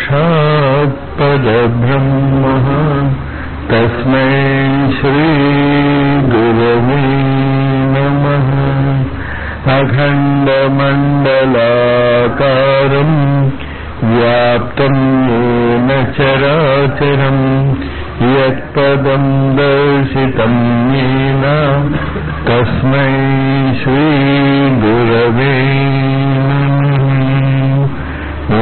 साक्षात् परब्रह्मः तस्मै श्रीगुरवे नमः अखण्डमण्डलाकारम् व्याप्तं येन चराचरम् यत्पदं दर्शितं येन तस्मै श्रीगुरवे नमः ॐ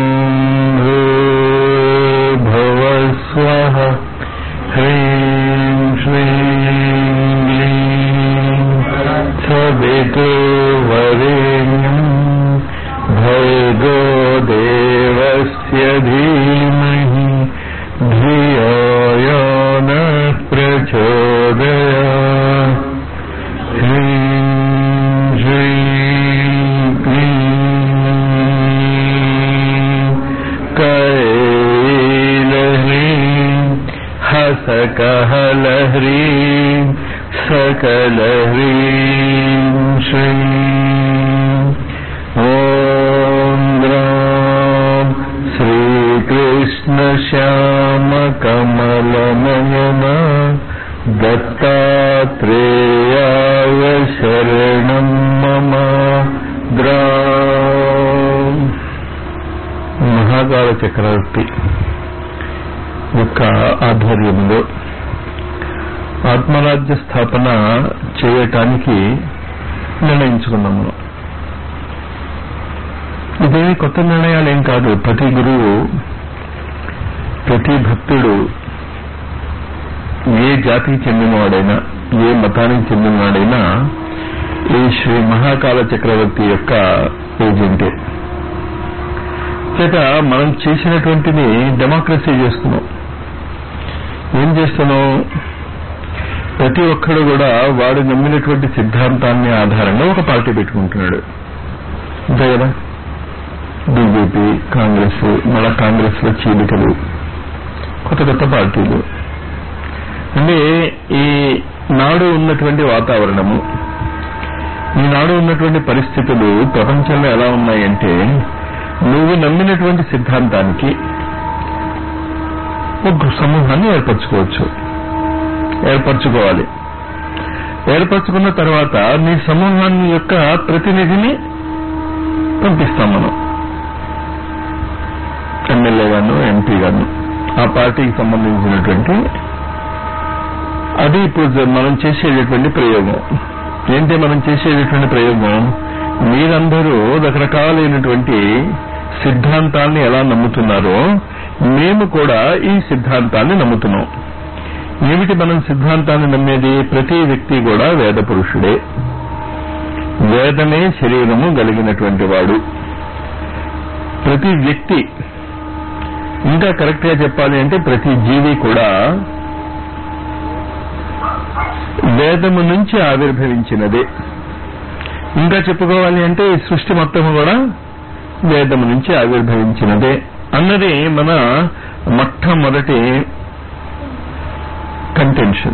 भूर्भुवस्वः ह्रीं श्रीं क्लीं सवितो वरेण्यं भर्गो देवस्य धीमहि धियो यो नः प्रचोदयात् ह्रीं श्रीं क्लीं कैलह्रीं हसकहलह्रीं सकलह्रीं श्रीं ॐ ग्रां श्रीकृष्णश्यामकमलनयना दत्तात्रेयाय शरणं मम द्रा మహాకాల చక్రవర్తి యొక్క ఆధ్వర్యంలో ఆత్మరాజ్య స్థాపన చేయటానికి నిర్ణయించుకున్నాం మనం ఇదేమి కొత్త నిర్ణయాలు ఏం కాదు ప్రతి గురువు ప్రతి భక్తుడు ఏ జాతికి చెందినవాడైనా ఏ మతానికి చెందినవాడైనా ఈ శ్రీ మహాకాల చక్రవర్తి యొక్క ఏజెంటే చేత మనం చేసినటువంటిది డెమోక్రసీ చేస్తున్నాం ఏం చేస్తున్నాం ప్రతి ఒక్కడు కూడా వాడు నమ్మినటువంటి సిద్ధాంతాన్ని ఆధారంగా ఒక పార్టీ పెట్టుకుంటున్నాడు అంతే కదా బీజేపీ కాంగ్రెస్ మళ్ళా కాంగ్రెస్ లో చీలికలు కొత్త కొత్త పార్టీలు అంటే ఈ నాడు ఉన్నటువంటి వాతావరణము ఈనాడు ఉన్నటువంటి పరిస్థితులు ప్రపంచంలో ఎలా ఉన్నాయంటే నువ్వు నమ్మినటువంటి సిద్ధాంతానికి ఒక సమూహాన్ని ఏర్పరచుకోవచ్చు ఏర్పరచుకోవాలి ఏర్పరచుకున్న తర్వాత నీ సమూహాన్ని యొక్క ప్రతినిధిని పంపిస్తాం మనం ఎమ్మెల్యే గాను ఎంపీ గాను ఆ పార్టీకి సంబంధించినటువంటి అది ఇప్పుడు మనం చేసేటటువంటి ప్రయోగం ఏంటి మనం చేసేటటువంటి ప్రయోగం మీరందరూ రకరకాలైనటువంటి సిద్ధాంతాన్ని ఎలా నమ్ముతున్నారో మేము కూడా ఈ సిద్ధాంతాన్ని నమ్ముతున్నాం ఏమిటి మనం సిద్ధాంతాన్ని నమ్మేది ప్రతి వ్యక్తి కూడా వేద పురుషుడే వేదమే శరీరము కలిగినటువంటి వాడు ప్రతి వ్యక్తి ఇంకా కరెక్ట్ గా చెప్పాలి అంటే ప్రతి జీవి కూడా వేదము నుంచి ఆవిర్భవించినదే ఇంకా చెప్పుకోవాలి అంటే ఈ సృష్టి మొత్తం కూడా వేదము నుంచి ఆవిర్భవించినదే అన్నది మన మొట్టమొదటి కంటెన్షన్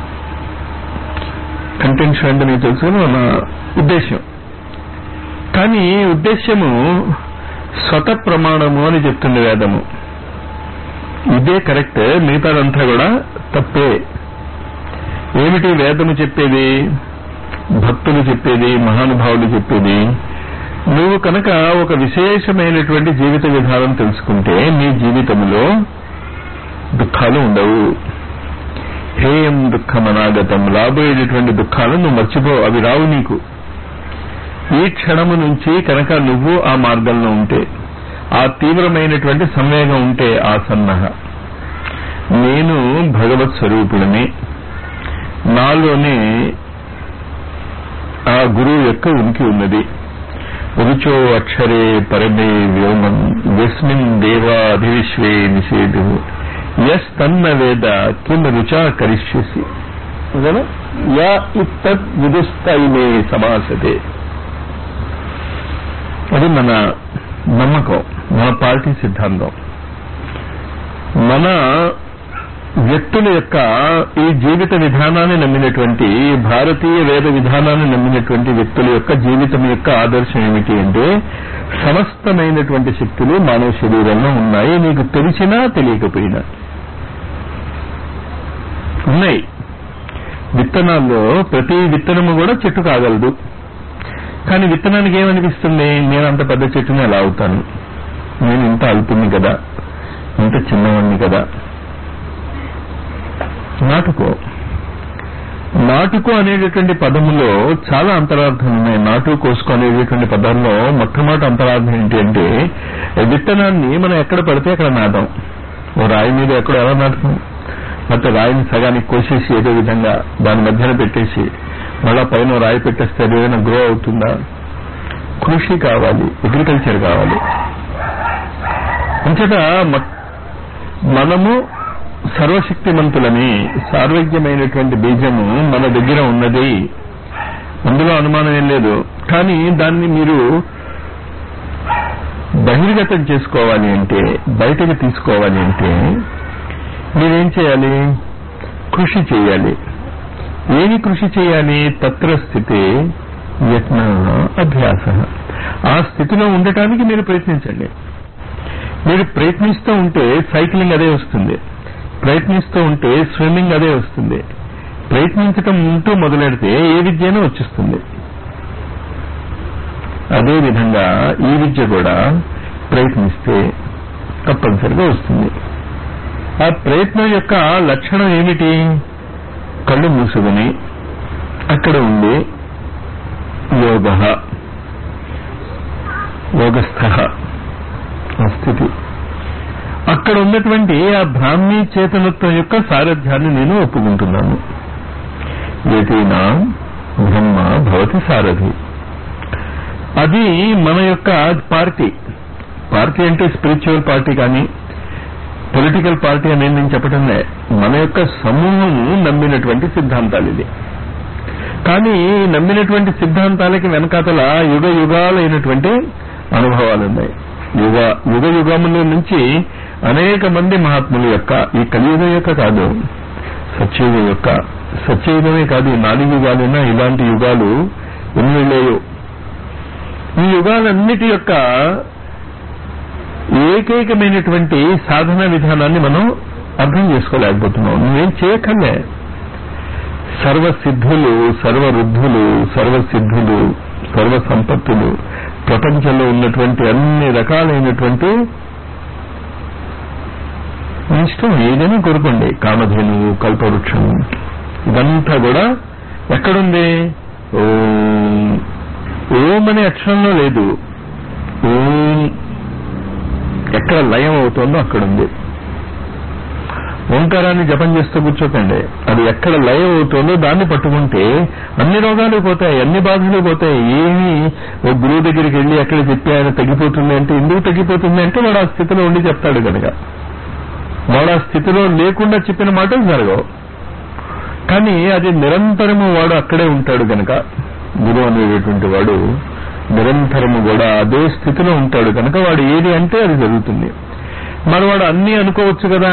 కంటెన్షన్ అంటే మీకు తెలుసు కదా మన ఉద్దేశం కానీ ఈ ఉద్దేశము స్వత ప్రమాణము అని చెప్తుంది వేదము ఇదే కరెక్ట్ మిగతాదంతా కూడా తప్పే ఏమిటి వేదము చెప్పేది భక్తులు చెప్పేది మహానుభావులు చెప్పేది నువ్వు కనుక ఒక విశేషమైనటువంటి జీవిత విధానం తెలుసుకుంటే నీ జీవితంలో దుఃఖాలు ఉండవు హేయం దుఃఖం అనాగతం రాబోయేటటువంటి దుఃఖాలు నువ్వు మర్చిపో అవి రావు నీకు ఈ క్షణము నుంచి కనుక నువ్వు ఆ మార్గంలో ఉంటే ఆ తీవ్రమైనటువంటి సంవేగం ఉంటే ఆసన్న నేను భగవత్ స్వరూపుడిని నాలోనే ఆ గురువు యొక్క ఉనికి ఉన్నది రుచో అక్షరే పరమే వ్యోమం యస్మిన్ దేవాధివిశ్వే నిషేధు ఎస్ తన్న వేద కిం రుచా కరిష్యసి యా ఇత్తత్ విదుస్తైమే సమాసతే అది మన నమ్మకం మన పార్టీ సిద్ధాంతం మన వ్యక్తుల యొక్క ఈ జీవిత విధానాన్ని నమ్మినటువంటి భారతీయ వేద విధానాన్ని నమ్మినటువంటి వ్యక్తుల యొక్క జీవితం యొక్క ఆదర్శం ఏమిటి అంటే సమస్తమైనటువంటి శక్తులు మానవ శరీరంలో ఉన్నాయి నీకు తెలిసినా తెలియకపోయినా ఉన్నాయి విత్తనాల్లో ప్రతి విత్తనము కూడా చెట్టు కాగలదు కానీ విత్తనానికి ఏమనిపిస్తుంది నేను అంత పెద్ద చెట్టుని ఎలా అవుతాను నేను ఇంత అల్పుని కదా ఇంత చిన్నవాడిని కదా నాటుకో నాటుకు అనేటటువంటి పదములో చాలా అంతరార్థం ఉన్నాయి నాటు కోసుకో అనేటటువంటి పదాల్లో మొట్టమొదటి అంతరార్థం ఏంటి అంటే విత్తనాన్ని మనం ఎక్కడ పడితే అక్కడ నాటాం ఓ రాయి మీద ఎక్కడ ఎలా నాటుతాం ಮತ್ತೆ రాయిని సగానికి కోసేసి ఏదో విధంగా దాని మధ్యన పెట్టేసి మళ్ళా పైన రాయి పెట్టేస్తే అది ఏదైనా గ్రో అవుతుందా కృషి కావాలి అగ్రికల్చర్ కావాలి అంతటా మనము సర్వశక్తిమంతులని సార్వజ్ఞమైనటువంటి బీజము మన దగ్గర ఉన్నది అందులో అనుమానం ఏం లేదు కానీ దాన్ని మీరు బహిర్గతం చేసుకోవాలి అంటే బయటకు తీసుకోవాలి అంటే మీరేం చేయాలి కృషి చేయాలి ఏమి కృషి చేయాలి తత్ర స్థితి యత్న అభ్యాస ఆ స్థితిలో ఉండటానికి మీరు ప్రయత్నించండి మీరు ప్రయత్నిస్తూ ఉంటే సైక్లింగ్ అదే వస్తుంది ప్రయత్నిస్తూ ఉంటే స్విమ్మింగ్ అదే వస్తుంది ప్రయత్నించటం ఉంటూ మొదలెడితే ఏ విద్యనూ వచ్చేస్తుంది అదే విధంగా ఈ విద్య కూడా ప్రయత్నిస్తే తప్పనిసరిగా వస్తుంది ఆ ప్రయత్నం యొక్క లక్షణం ఏమిటి కళ్ళు మూసుకుని అక్కడ ఉండి యోగ యోగస్థ ఆ స్థితి అక్కడ ఉన్నటువంటి ఆ బ్రాహ్మీ చేతనత్వం యొక్క సారథ్యాన్ని నేను ఒప్పుకుంటున్నాను ఏదైనా బ్రహ్మ భవతి సారథి అది మన యొక్క పార్టీ పార్టీ అంటే స్పిరిచువల్ పార్టీ కానీ పొలిటికల్ పార్టీ అనేది నేను చెప్పటంలే మన యొక్క సమూహం నమ్మినటువంటి సిద్ధాంతాలు ఇది కానీ నమ్మినటువంటి సిద్ధాంతాలకి వెనకాతల యుగ యుగాలైనటువంటి అనుభవాలు ఉన్నాయి యుగ యుగ యుగముల నుంచి అనేక మంది మహాత్ముల యొక్క ఈ కలియుగం యొక్క కాదు సత్యయుగం యొక్క సత్యయుగమే కాదు ఈ నాలుగు యుగాలైనా ఇలాంటి యుగాలు ఎన్ని వెళ్ళాయో ఈ యుగాలన్నిటి యొక్క ఏకైకమైనటువంటి సాధన విధానాన్ని మనం అర్థం చేసుకోలేకపోతున్నాం నువ్వేం చేయకలే సర్వసిద్ధులు సర్వరుద్ధులు సర్వసిద్ధులు సర్వ సంపత్తులు ప్రపంచంలో ఉన్నటువంటి అన్ని రకాలైనటువంటి మీ ఇష్టం ఏదైనా కోరుకోండి కామధేనువు కల్పవృక్షం ఇదంతా కూడా ఎక్కడుంది ఓం ఓం అనే అక్షరంలో లేదు ఓం ఎక్కడ లయం అవుతుందో అక్కడుంది ఓంకారాన్ని జపం చేస్తూ కూర్చోకండి అది ఎక్కడ లయం అవుతుందో దాన్ని పట్టుకుంటే అన్ని రోగాలు పోతాయి అన్ని బాధలు పోతాయి ఏమి ఓ గురువు దగ్గరికి వెళ్ళి ఎక్కడ చెప్పి ఆయన తగ్గిపోతుంది అంటే ఎందుకు తగ్గిపోతుంది అంటే వాడు ఆ స్థితిలో ఉండి చెప్తాడు కనుక వాడు ఆ స్థితిలో లేకుండా చెప్పిన మాటలు జరగవు కానీ అది నిరంతరము వాడు అక్కడే ఉంటాడు కనుక గురువు అనేటటువంటి వాడు నిరంతరము కూడా అదే స్థితిలో ఉంటాడు కనుక వాడు ఏది అంటే అది జరుగుతుంది మరి వాడు అన్నీ అనుకోవచ్చు కదా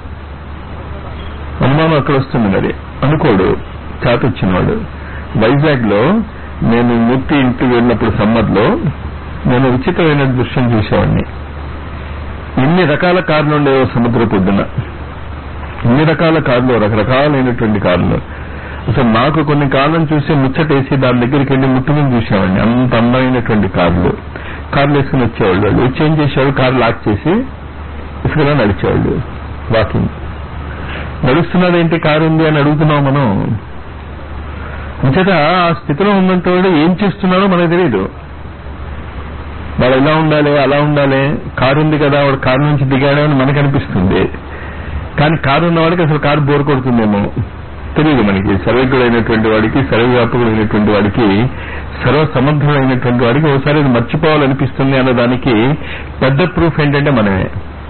అనుమానం అక్కడ వస్తుంది మరి అనుకోడు చాతొచ్చినవాడు వైజాగ్ లో నేను మూర్తి ఇంటికి వెళ్ళినప్పుడు సమ్మర్ లో నేను ఉచితమైన దృశ్యం చూసేవాడిని ఇన్ని రకాల కార్లు ఉండేవో సముద్ర పొద్దున ఇన్ని రకాల కార్లు రకరకాలైనటువంటి కార్లు అసలు నాకు కొన్ని కార్లను చూసి ముచ్చటేసి దాని దగ్గరికి వెళ్ళి ముట్టుకుని చూసేవాడిని అంత అందమైనటువంటి కార్లు కార్లు వేసుకుని వచ్చేవాళ్ళు వాళ్ళు వచ్చి ఏం చేసేవాళ్ళు కారు లాక్ చేసి ఇసుకలో నడిచేవాళ్ళు వాకింగ్ నడుస్తున్నదేంటి కారు ఉంది అని అడుగుతున్నాం మనం అంచేత ఆ స్థితిలో ఉన్నంత వాడు ఏం చేస్తున్నాడో మనకు తెలియదు వాడు ఇలా ఉండాలి అలా ఉండాలి కారు ఉంది కదా వాడు కారు నుంచి దిగాడు అని మనకు అనిపిస్తుంది కానీ కారు ఉన్నవాడికి అసలు కారు బోర్ కొడుతుందేమో తెలియదు మనకి సర్వజ్ఞుడైనటువంటి వాడికి సర్వవ్యాపకుడైనటువంటి వాడికి సర్వ సమర్థుడైనటువంటి వాడికి ఒకసారి అది మర్చిపోవాలనిపిస్తుంది అన్న దానికి పెద్ద ప్రూఫ్ ఏంటంటే మనమే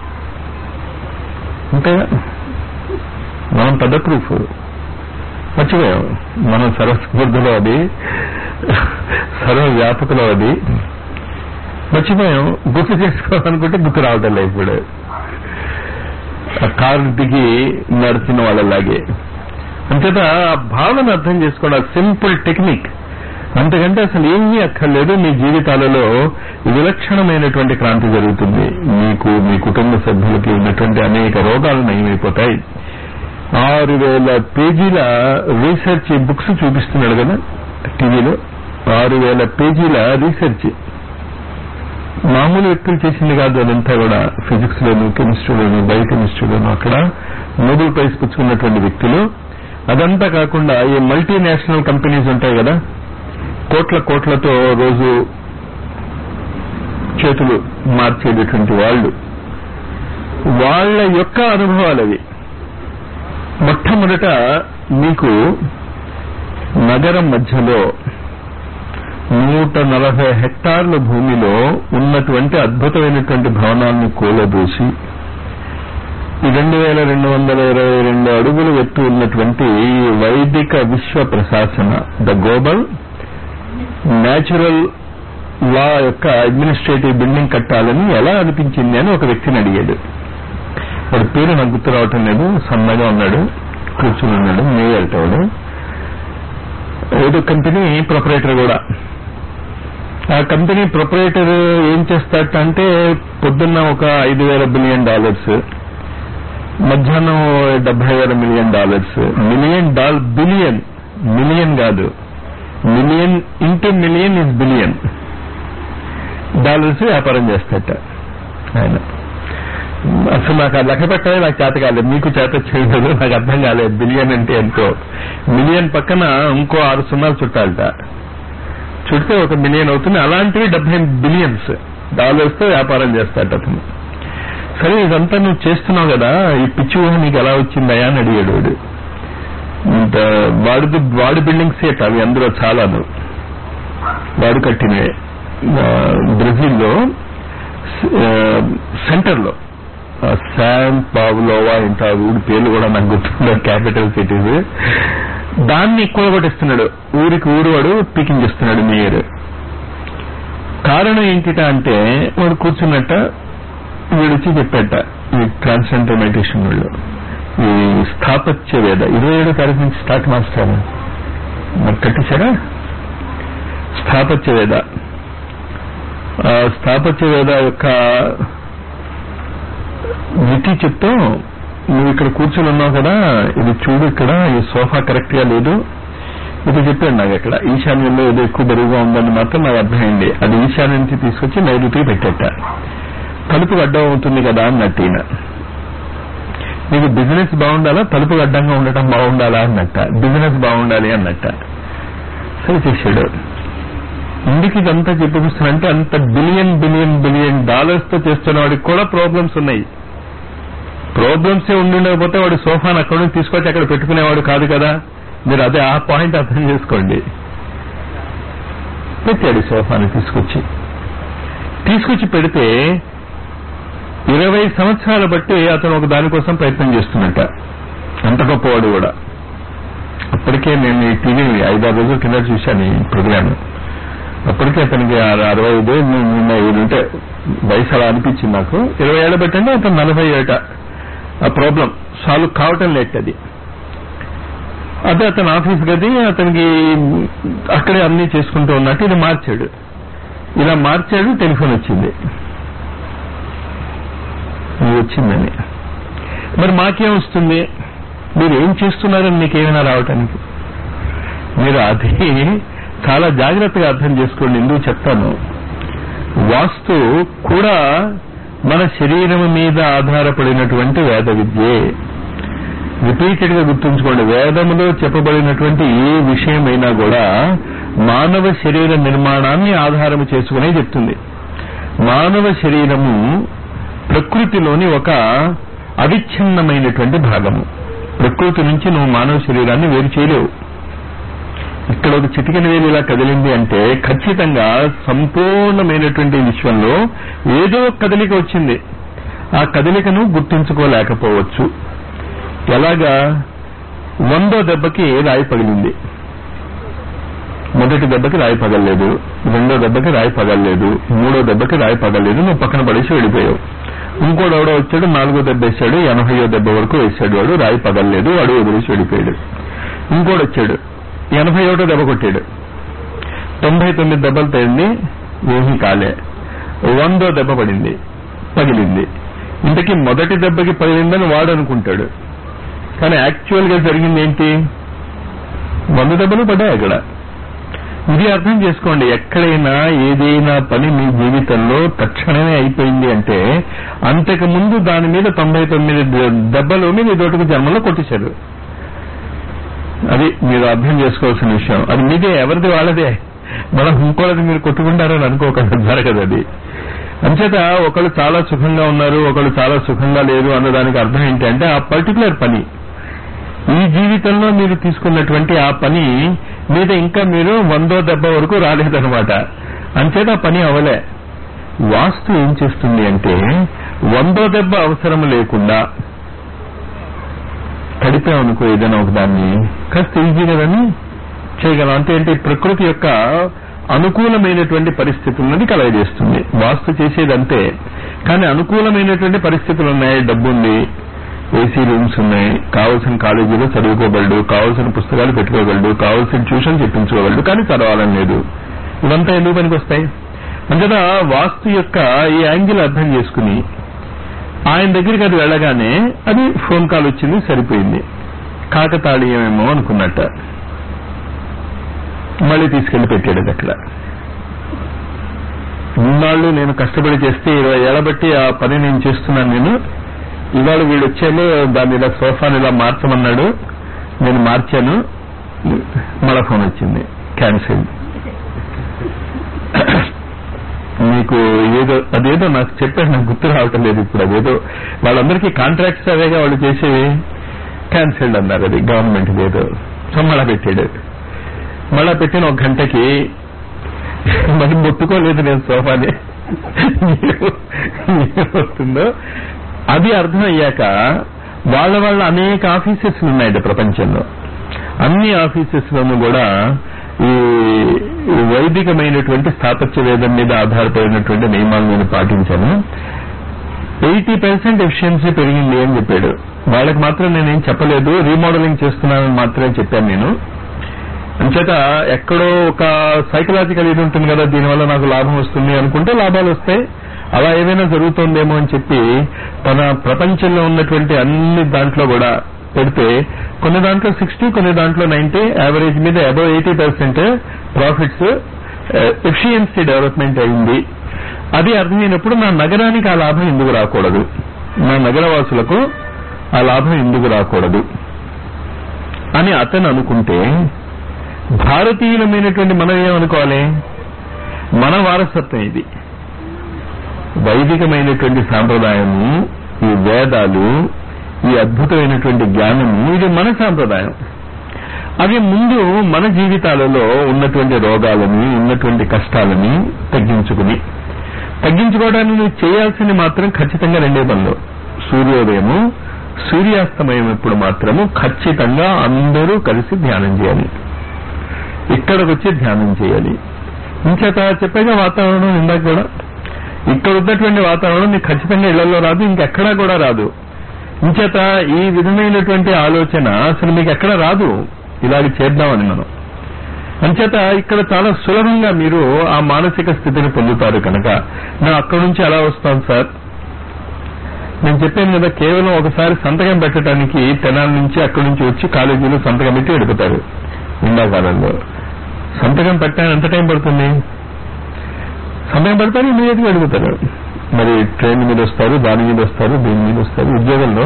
అంతేగా మనం పెద్ద ప్రూఫ్ మర్చిపోయాం మనం సర్వస్మృద్ధిలో అది సర్వ వ్యాపకలో అది మర్చిపోయాం గుర్తు చేసుకోవాలనుకుంటే గుర్తు రావటం లేదు ఇప్పుడు ఆ కారు దిగి నడిచిన వాళ్ళలాగే అంతేత ఆ భావన అర్థం చేసుకోవడం సింపుల్ టెక్నిక్ అంతకంటే అసలు ఏమీ అక్కర్లేదు మీ జీవితాలలో విలక్షణమైనటువంటి క్రాంతి జరుగుతుంది మీకు మీ కుటుంబ సభ్యులకి ఉన్నటువంటి అనేక రోగాలు నయమైపోతాయి ఆరు వేల పేజీల రీసెర్చ్ బుక్స్ చూపిస్తున్నాడు కదా టీవీలో ఆరు వేల పేజీల రీసెర్చ్ మామూలు వ్యక్తులు చేసింది కాదు అదంతా కూడా ఫిజిక్స్ లోను కెమిస్ట్రీలోను బయోకెమిస్ట్రీలోను అక్కడ నోబెల్ ప్రైజ్ పుచ్చుకున్నటువంటి వ్యక్తులు అదంతా కాకుండా ఈ మల్టీనేషనల్ కంపెనీస్ ఉంటాయి కదా కోట్ల కోట్లతో రోజు చేతులు మార్చేటటువంటి వాళ్ళు వాళ్ళ యొక్క అనుభవాలు అవి మొట్టమొదట మీకు నగరం మధ్యలో నూట నలభై హెక్టార్ల భూమిలో ఉన్నటువంటి అద్భుతమైనటువంటి భవనాలను కూలదూసి రెండు వేల రెండు వందల ఇరవై రెండు అడుగులు ఎత్తు ఉన్నటువంటి వైదిక విశ్వ ప్రశాసన ద గ్లోబల్ న్యాచురల్ లా యొక్క అడ్మినిస్ట్రేటివ్ బిల్డింగ్ కట్టాలని ఎలా అనిపించింది అని ఒక వ్యక్తిని అడిగాడు వాడి పేరు నాకు గుర్తు రావటం లేదు సన్నగా ఉన్నాడు కూర్చుని ఉన్నాడు మేయల్టవాడు ఏదో కంపెనీ ప్రొపరేటర్ కూడా ఆ కంపెనీ ప్రొపరేటర్ ఏం చేస్తాడట అంటే పొద్దున్న ఒక ఐదు వేల బిలియన్ డాలర్స్ మధ్యాహ్నం డెబ్బై వేల మిలియన్ డాలర్స్ మిలియన్ డాల్ బిలియన్ మిలియన్ కాదు million into million is billion dollars వ్యాపారం చేస్తాట ఆయన అసలు నాకు ఆ లెక్క పెట్టాలి నాకు చేత కాలేదు మీకు చేత చేయలేదు నాకు అర్థం కాలేదు బిలియన్ అంటే ఎంతో మిలియన్ పక్కన ఇంకో ఆరు సున్నాలు చుట్టాలట చుడితే ఒక మిలియన్ అవుతుంది అలాంటివి డెబ్బై బిలియన్స్ డాలర్స్ తో వ్యాపారం చేస్తాడు అతను సరే ఇదంతా నువ్వు చేస్తున్నావు కదా ఈ పిచ్చి ఊహ నీకు ఎలా వచ్చిందయా అని అడిగాడు వాడు ఇంత వాడిది వాడి బిల్డింగ్స్ ఏట అవి అందులో చాలాను వాడు కట్టినవే బ్రెజిల్లో సెంటర్ లో శాన్ పావులోవా ఇంకా ఊరి పేర్లు కూడా నాకు గుర్తుండవు క్యాపిటల్ సిటీస్ దాన్ని కూడగొట్టిస్తున్నాడు ఊరికి ఊరు వాడు పీకింగ్ చేస్తున్నాడు మేయర్ కారణం ఏంటిట అంటే వాడు కూర్చున్నట్ట వీడు వచ్చి చెప్పాట ఈ ట్రాన్స్జెండర్ మెడిటేషన్ వాళ్ళు ఈ స్థాపత్య వేద ఇరవై ఏడో తారీఖు నుంచి స్టార్ట్ మాస్టర్ మరి కట్టించారా స్థాపత్య వేద ఆ స్థాపత్య వేద యొక్క విధి చెప్తూ నువ్వు ఇక్కడ కూర్చొని ఉన్నావు కదా ఇది చూడు ఇక్కడ ఈ సోఫా కరెక్ట్ గా లేదు ఇది చెప్పాడు నాకు ఇక్కడ ఈశాన్యంలో ఏదో ఎక్కువ బరువుగా ఉందని మాత్రం నాకు అర్థమైంది అది ఈశాన్యం నుంచి తీసుకొచ్చి నైరుతికి పెట్టేట తలుపు అడ్డం అవుతుంది కదా అన్నట్టు ఈయన నీకు బిజినెస్ బాగుండాలా తలుపు అడ్డంగా ఉండటం బాగుండాలా అన్నట్ట బిజినెస్ బాగుండాలి అన్నట్ట సరే చేశాడు ఎందుకు ఇదంతా చెప్పిస్తున్నానంటే అంత బిలియన్ బిలియన్ బిలియన్ డాలర్స్ తో చేస్తున్న వాడికి కూడా ప్రాబ్లమ్స్ ఉన్నాయి ప్రాబ్లమ్స్ ఏ ఉండుండకపోతే వాడు సోఫాను అక్కడ నుంచి తీసుకొచ్చి అక్కడ పెట్టుకునేవాడు కాదు కదా మీరు అదే ఆ పాయింట్ అర్థం చేసుకోండి పెట్టాడు సోఫాని తీసుకొచ్చి తీసుకొచ్చి పెడితే ఇరవై సంవత్సరాల బట్టి అతను ఒక దానికోసం ప్రయత్నం చేస్తున్నట్ట అంత గొప్పవాడు కూడా అప్పటికే నేను ఈ టీవీ ఐదారు రోజుల కింద చూశాను ఈ ప్రోగ్రామ్ అప్పటికే అతనికి అరవై ఐదు నిన్న ఉంటే వయసు అలా అనిపించింది నాకు ఇరవై ఏళ్ళ పెట్టండి అతను నలభై ఏట ఆ ప్రాబ్లం సాల్వ్ కావటం లేట్ అది అదే అతను ఆఫీస్ గది అతనికి అక్కడే అన్ని చేసుకుంటూ ఉన్నట్టు ఇది మార్చాడు ఇలా మార్చాడు టెలిఫోన్ వచ్చింది ఇది వచ్చిందని మరి మాకేం వస్తుంది మీరు ఏం చేస్తున్నారని మీకేమైనా రావటానికి మీరు అది చాలా జాగ్రత్తగా అర్థం చేసుకోండి ఎందుకు చెప్తాను వాస్తు కూడా మన శరీరం మీద ఆధారపడినటువంటి వేద విద్యే రిపీటెడ్ గా గుర్తుంచుకోండి వేదములో చెప్పబడినటువంటి ఏ విషయమైనా కూడా మానవ శరీర నిర్మాణాన్ని ఆధారం చేసుకునే చెప్తుంది మానవ శరీరము ప్రకృతిలోని ఒక అవిచ్ఛిన్నమైనటువంటి భాగము ప్రకృతి నుంచి నువ్వు మానవ శరీరాన్ని వేరు చేయలేవు ఇక్కడ ఒక చిటికెన వేలు ఇలా కదిలింది అంటే ఖచ్చితంగా సంపూర్ణమైనటువంటి విశ్వంలో ఏదో ఒక కదలిక వచ్చింది ఆ కదలికను గుర్తించుకోలేకపోవచ్చు ఎలాగా వందో దెబ్బకి రాయి పగిలింది మొదటి దెబ్బకి రాయి పగలలేదు రెండో దెబ్బకి రాయి పగలలేదు మూడో దెబ్బకి రాయి పగలలేదు నువ్వు పక్కన పడేసి వెళ్ళిపోయావు ఇంకోడు ఎవడో వచ్చాడు నాలుగో దెబ్బ వేశాడు ఎనభైయో దెబ్బ వరకు వేశాడు వాడు రాయి పగలలేదు వాడు వదిలేసి వెళ్ళిపోయాడు ఇంకోడు వచ్చాడు ఎనభై ఒకటో దెబ్బ కొట్టాడు తొంభై తొమ్మిది దెబ్బలు తేలింది ఏమీ కాలే వందో దెబ్బ పడింది పగిలింది ఇంతకీ మొదటి దెబ్బకి పగిలిందని వాడు అనుకుంటాడు కానీ యాక్చువల్ గా జరిగింది ఏంటి వంద దెబ్బలు పడ్డాయి అక్కడ ఇది అర్థం చేసుకోండి ఎక్కడైనా ఏదైనా పని మీ జీవితంలో తక్షణమే అయిపోయింది అంటే అంతకు ముందు దాని మీద తొంభై తొమ్మిది దెబ్బలు మీద ఇదొకటి జన్మలో కొట్టేశారు అది మీరు అర్థం చేసుకోవాల్సిన విషయం అది మీదే ఎవరిది వాళ్ళదే మనం ఇంకోళ్ళది మీరు కొట్టుకుంటారని అనుకోకుండా జరగదు అది అంచేత ఒకళ్ళు చాలా సుఖంగా ఉన్నారు ఒకళ్ళు చాలా సుఖంగా లేరు అన్నదానికి అర్థం ఏంటంటే ఆ పర్టికులర్ పని ఈ జీవితంలో మీరు తీసుకున్నటువంటి ఆ పని మీద ఇంకా మీరు వందో దెబ్బ వరకు రాలేదనమాట అంచేత ఆ పని అవలే వాస్తు ఏం చేస్తుంది అంటే వందో దెబ్బ అవసరం లేకుండా తడిపామనుకో ఏదైనా ఒక దాన్ని కాస్త ఈజీ కదని చేయగలం అంటే ఏంటి ప్రకృతి యొక్క అనుకూలమైనటువంటి పరిస్థితులని కలగజేస్తుంది వాస్తు చేసేదంతే కానీ అనుకూలమైనటువంటి పరిస్థితులు ఉన్నాయి డబ్బు ఉంది ఏసీ రూమ్స్ ఉన్నాయి కావలసిన కాలేజీలో చదువుకోగలడు కావలసిన పుస్తకాలు పెట్టుకోగలడు కావలసిన ట్యూషన్ చెప్పించుకోగలడు కానీ చదవాలని లేదు ఇవంతా ఎందుకు పనికి వస్తాయి అంతేనా వాస్తు యొక్క ఈ యాంగిల్ అర్థం చేసుకుని ఆయన దగ్గరికి అది వెళ్ళగానే అది ఫోన్ కాల్ వచ్చింది సరిపోయింది కాకతాళీయమేమో అనుకున్నట్ట మళ్ళీ తీసుకెళ్లి పెట్టాడు అది అక్కడ ఇన్నాళ్ళు నేను కష్టపడి చేస్తే ఇరవై ఏళ్ల బట్టి ఆ పని నేను చేస్తున్నాను నేను ఇవాళ వీడు వచ్చాను దాన్ని ఇలా సోఫాని ఇలా మార్చమన్నాడు నేను మార్చాను మళ్ళా ఫోన్ వచ్చింది క్యాన్సిల్ మీకు ఏదో అదేదో నాకు చెప్పాడు నాకు గుర్తు రావటం లేదు ఇప్పుడు అదేదో వాళ్ళందరికీ కాంట్రాక్ట్స్ అవేగా వాళ్ళు చేసేవి క్యాన్సిల్డ్ అన్నారు అది గవర్నమెంట్ ఏదో సో మళ్ళా పెట్టాడు మళ్ళా పెట్టిన ఒక గంటకి మరి ముట్టుకోలేదు నేను సోఫాని ఏమవుతుందో అది అర్థం అయ్యాక వాళ్ళ వాళ్ళ అనేక ఆఫీసెస్ ఉన్నాయండి ప్రపంచంలో అన్ని ఆఫీసెస్ లోనూ కూడా ఈ వైదికమైనటువంటి స్థాపత్య వేదం మీద ఆధారపడినటువంటి నియమాలు నేను పాటించాను ఎయిటీ పర్సెంట్ ఎఫిషియన్సీ పెరిగింది అని చెప్పాడు వాళ్ళకి మాత్రం నేనేం చెప్పలేదు రీమోడలింగ్ చేస్తున్నానని మాత్రమే చెప్పాను నేను అంచేత ఎక్కడో ఒక సైకలాజికల్ ఇది ఉంటుంది కదా దీనివల్ల నాకు లాభం వస్తుంది అనుకుంటే లాభాలు వస్తాయి అలా ఏమైనా జరుగుతోందేమో అని చెప్పి తన ప్రపంచంలో ఉన్నటువంటి అన్ని దాంట్లో కూడా పెడితే కొన్ని దాంట్లో సిక్స్టీ కొన్ని దాంట్లో నైన్టీ యావరేజ్ మీద above eighty percent profits efficiency development అయింది అది అర్థమైనప్పుడు నా నగరానికి ఆ లాభం ఎందుకు రాకూడదు నా నగరవాసులకు ఆ లాభం ఎందుకు రాకూడదు అని అతను అనుకుంటే భారతీయులమైనటువంటి మనం ఏమనుకోవాలి మన వారసత్వం ఇది వైదికమైనటువంటి సాంప్రదాయము ఈ వేదాలు ఈ అద్భుతమైనటువంటి జ్ఞానము ఇది మన సాంప్రదాయం అవి ముందు మన జీవితాలలో ఉన్నటువంటి రోగాలని ఉన్నటువంటి కష్టాలని తగ్గించుకుని తగ్గించుకోవడానికి నువ్వు చేయాల్సింది మాత్రం ఖచ్చితంగా రెండే పనులు సూర్యోదయము సూర్యాస్తమయం ఇప్పుడు మాత్రము ఖచ్చితంగా అందరూ కలిసి ధ్యానం చేయాలి ఇక్కడికి వచ్చి ధ్యానం చేయాలి ఇంచేత చెప్పాక వాతావరణం ఇందాక కూడా ఇక్కడ ఉన్నటువంటి వాతావరణం నీకు ఖచ్చితంగా ఇళ్లలో రాదు ఇంకెక్కడా కూడా రాదు ఇంచేత ఈ విధమైనటువంటి ఆలోచన అసలు మీకు ఎక్కడ రాదు ఇలాగ చేద్దామని మనం అంచేత ఇక్కడ చాలా సులభంగా మీరు ఆ మానసిక స్థితిని పొందుతారు కనుక నేను అక్కడి నుంచి ఎలా వస్తాను సార్ నేను చెప్పాను కదా కేవలం ఒకసారి సంతకం పెట్టడానికి తెనాల నుంచి అక్కడి నుంచి వచ్చి కాలేజీలో సంతకం పెట్టి ఎడుపుతారు ఎండాకాలంలో సంతకం పెట్టడానికి ఎంత టైం పడుతుంది సమయం పడతారు ఇమీడియట్ గా అడుగుతారు మరి ట్రైన్ మీద వస్తారు దాని మీద వస్తారు దీని మీద వస్తారు ఉద్యోగంలో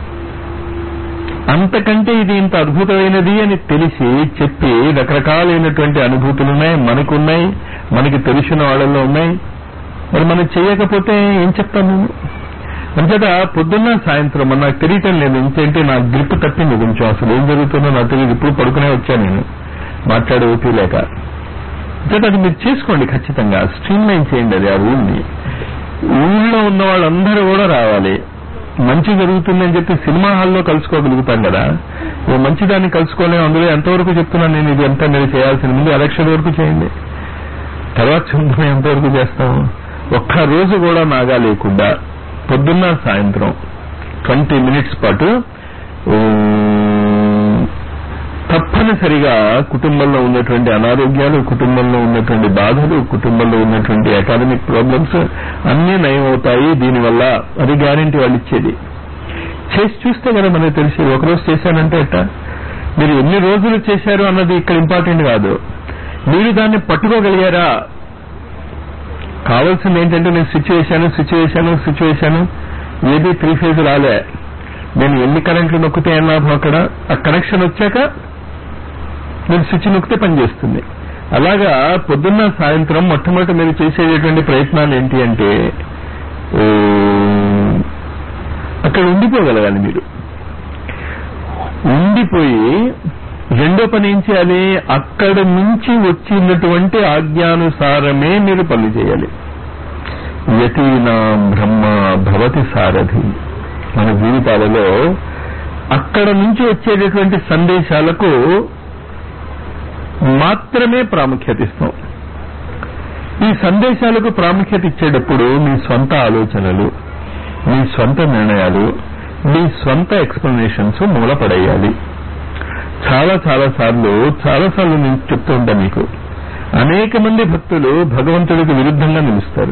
అంతకంటే ఇది ఇంత అద్భుతమైనది అని తెలిసి చెప్పి రకరకాలైనటువంటి అనుభూతులు ఉన్నాయి మనకున్నాయి మనకి తెలిసిన వాళ్ళల్లో ఉన్నాయి మరి మనం చేయకపోతే ఏం చెప్తాం మేము అంచేత పొద్దున్న సాయంత్రం మరి నాకు తెలియటం లేదు ఇంకేంటి నా గ్రిప్ తప్పింది కొంచెం అసలు ఏం జరుగుతుందో నాకు తెలియదు ఇప్పుడు పడుకునే వచ్చాను నేను మాట్లాడే ఓపీ లేక అంచేత అది మీరు చేసుకోండి ఖచ్చితంగా స్ట్రీమ్ లైన్ చేయండి అది ఆ రూల్ని ఊళ్ళో ఉన్న వాళ్ళందరూ కూడా రావాలి మంచి జరుగుతుందని చెప్పి సినిమా హాల్లో కలుసుకోగలుగుతాం కదా ఓ మంచి దాన్ని కలుసుకోలేము అందులో ఎంతవరకు చెప్తున్నాను నేను ఇది ఎంత మీరు చేయాల్సిన ముందు ఎలక్షన్ వరకు చేయండి తర్వాత చూద్దాం ఎంతవరకు చేస్తాం ఒక్క రోజు కూడా నాగా లేకుండా పొద్దున్న సాయంత్రం ట్వంటీ మినిట్స్ పాటు తప్ప తప్పనిసరిగా కుటుంబంలో ఉన్నటువంటి అనారోగ్యాలు కుటుంబంలో ఉన్నటువంటి బాధలు కుటుంబంలో ఉన్నటువంటి అకాడమిక్ ప్రాబ్లమ్స్ అన్నీ నయం అవుతాయి దీనివల్ల అది గ్యారంటీ వాళ్ళు ఇచ్చేది చేసి చూస్తే కదా మనకు తెలిసి ఒకరోజు చేశానంటే ఎట్ట మీరు ఎన్ని రోజులు చేశారు అన్నది ఇక్కడ ఇంపార్టెంట్ కాదు మీరు దాన్ని పట్టుకోగలిగారా కావాల్సింది ఏంటంటే నేను స్విచ్ వేశాను స్విచ్ వేశాను స్విచ్ వేశాను ఏది త్రీ ఫేజ్ రాలే నేను ఎన్ని కరెంట్లు నొక్కితే ఏం లాభం అక్కడ ఆ కనెక్షన్ వచ్చాక మీరు స్విచ్ నొక్కితే పనిచేస్తుంది అలాగా పొద్దున్న సాయంత్రం మొట్టమొదటి మీరు చేసేటటువంటి ప్రయత్నాలు ఏంటి అంటే ఓ, అక్కడ ఉండిపోగలగాలి మీరు ఉండిపోయి రెండో పని ఏం చేయాలి అక్కడ నుంచి వచ్చినటువంటి ఆజ్ఞానుసారమే మీరు పనులు చేయాలి యతీనా బ్రహ్మ భవతి సారథి మన జీవితాలలో అక్కడ నుంచి వచ్చేటటువంటి సందేశాలకు మాత్రమే ప్రాముఖ్యత ఇస్తాం ఈ సందేశాలకు ప్రాముఖ్యత ఇచ్చేటప్పుడు మీ స్వంత ఆలోచనలు మీ స్వంత నిర్ణయాలు మీ స్వంత ఎక్స్ప్లెనేషన్స్ మూలపడేయాలి చాలా చాలా సార్లు చాలా సార్లు నేను చెప్తూ ఉంటాను మీకు అనేక మంది భక్తులు భగవంతుడికి విరుద్ధంగా నిలుస్తారు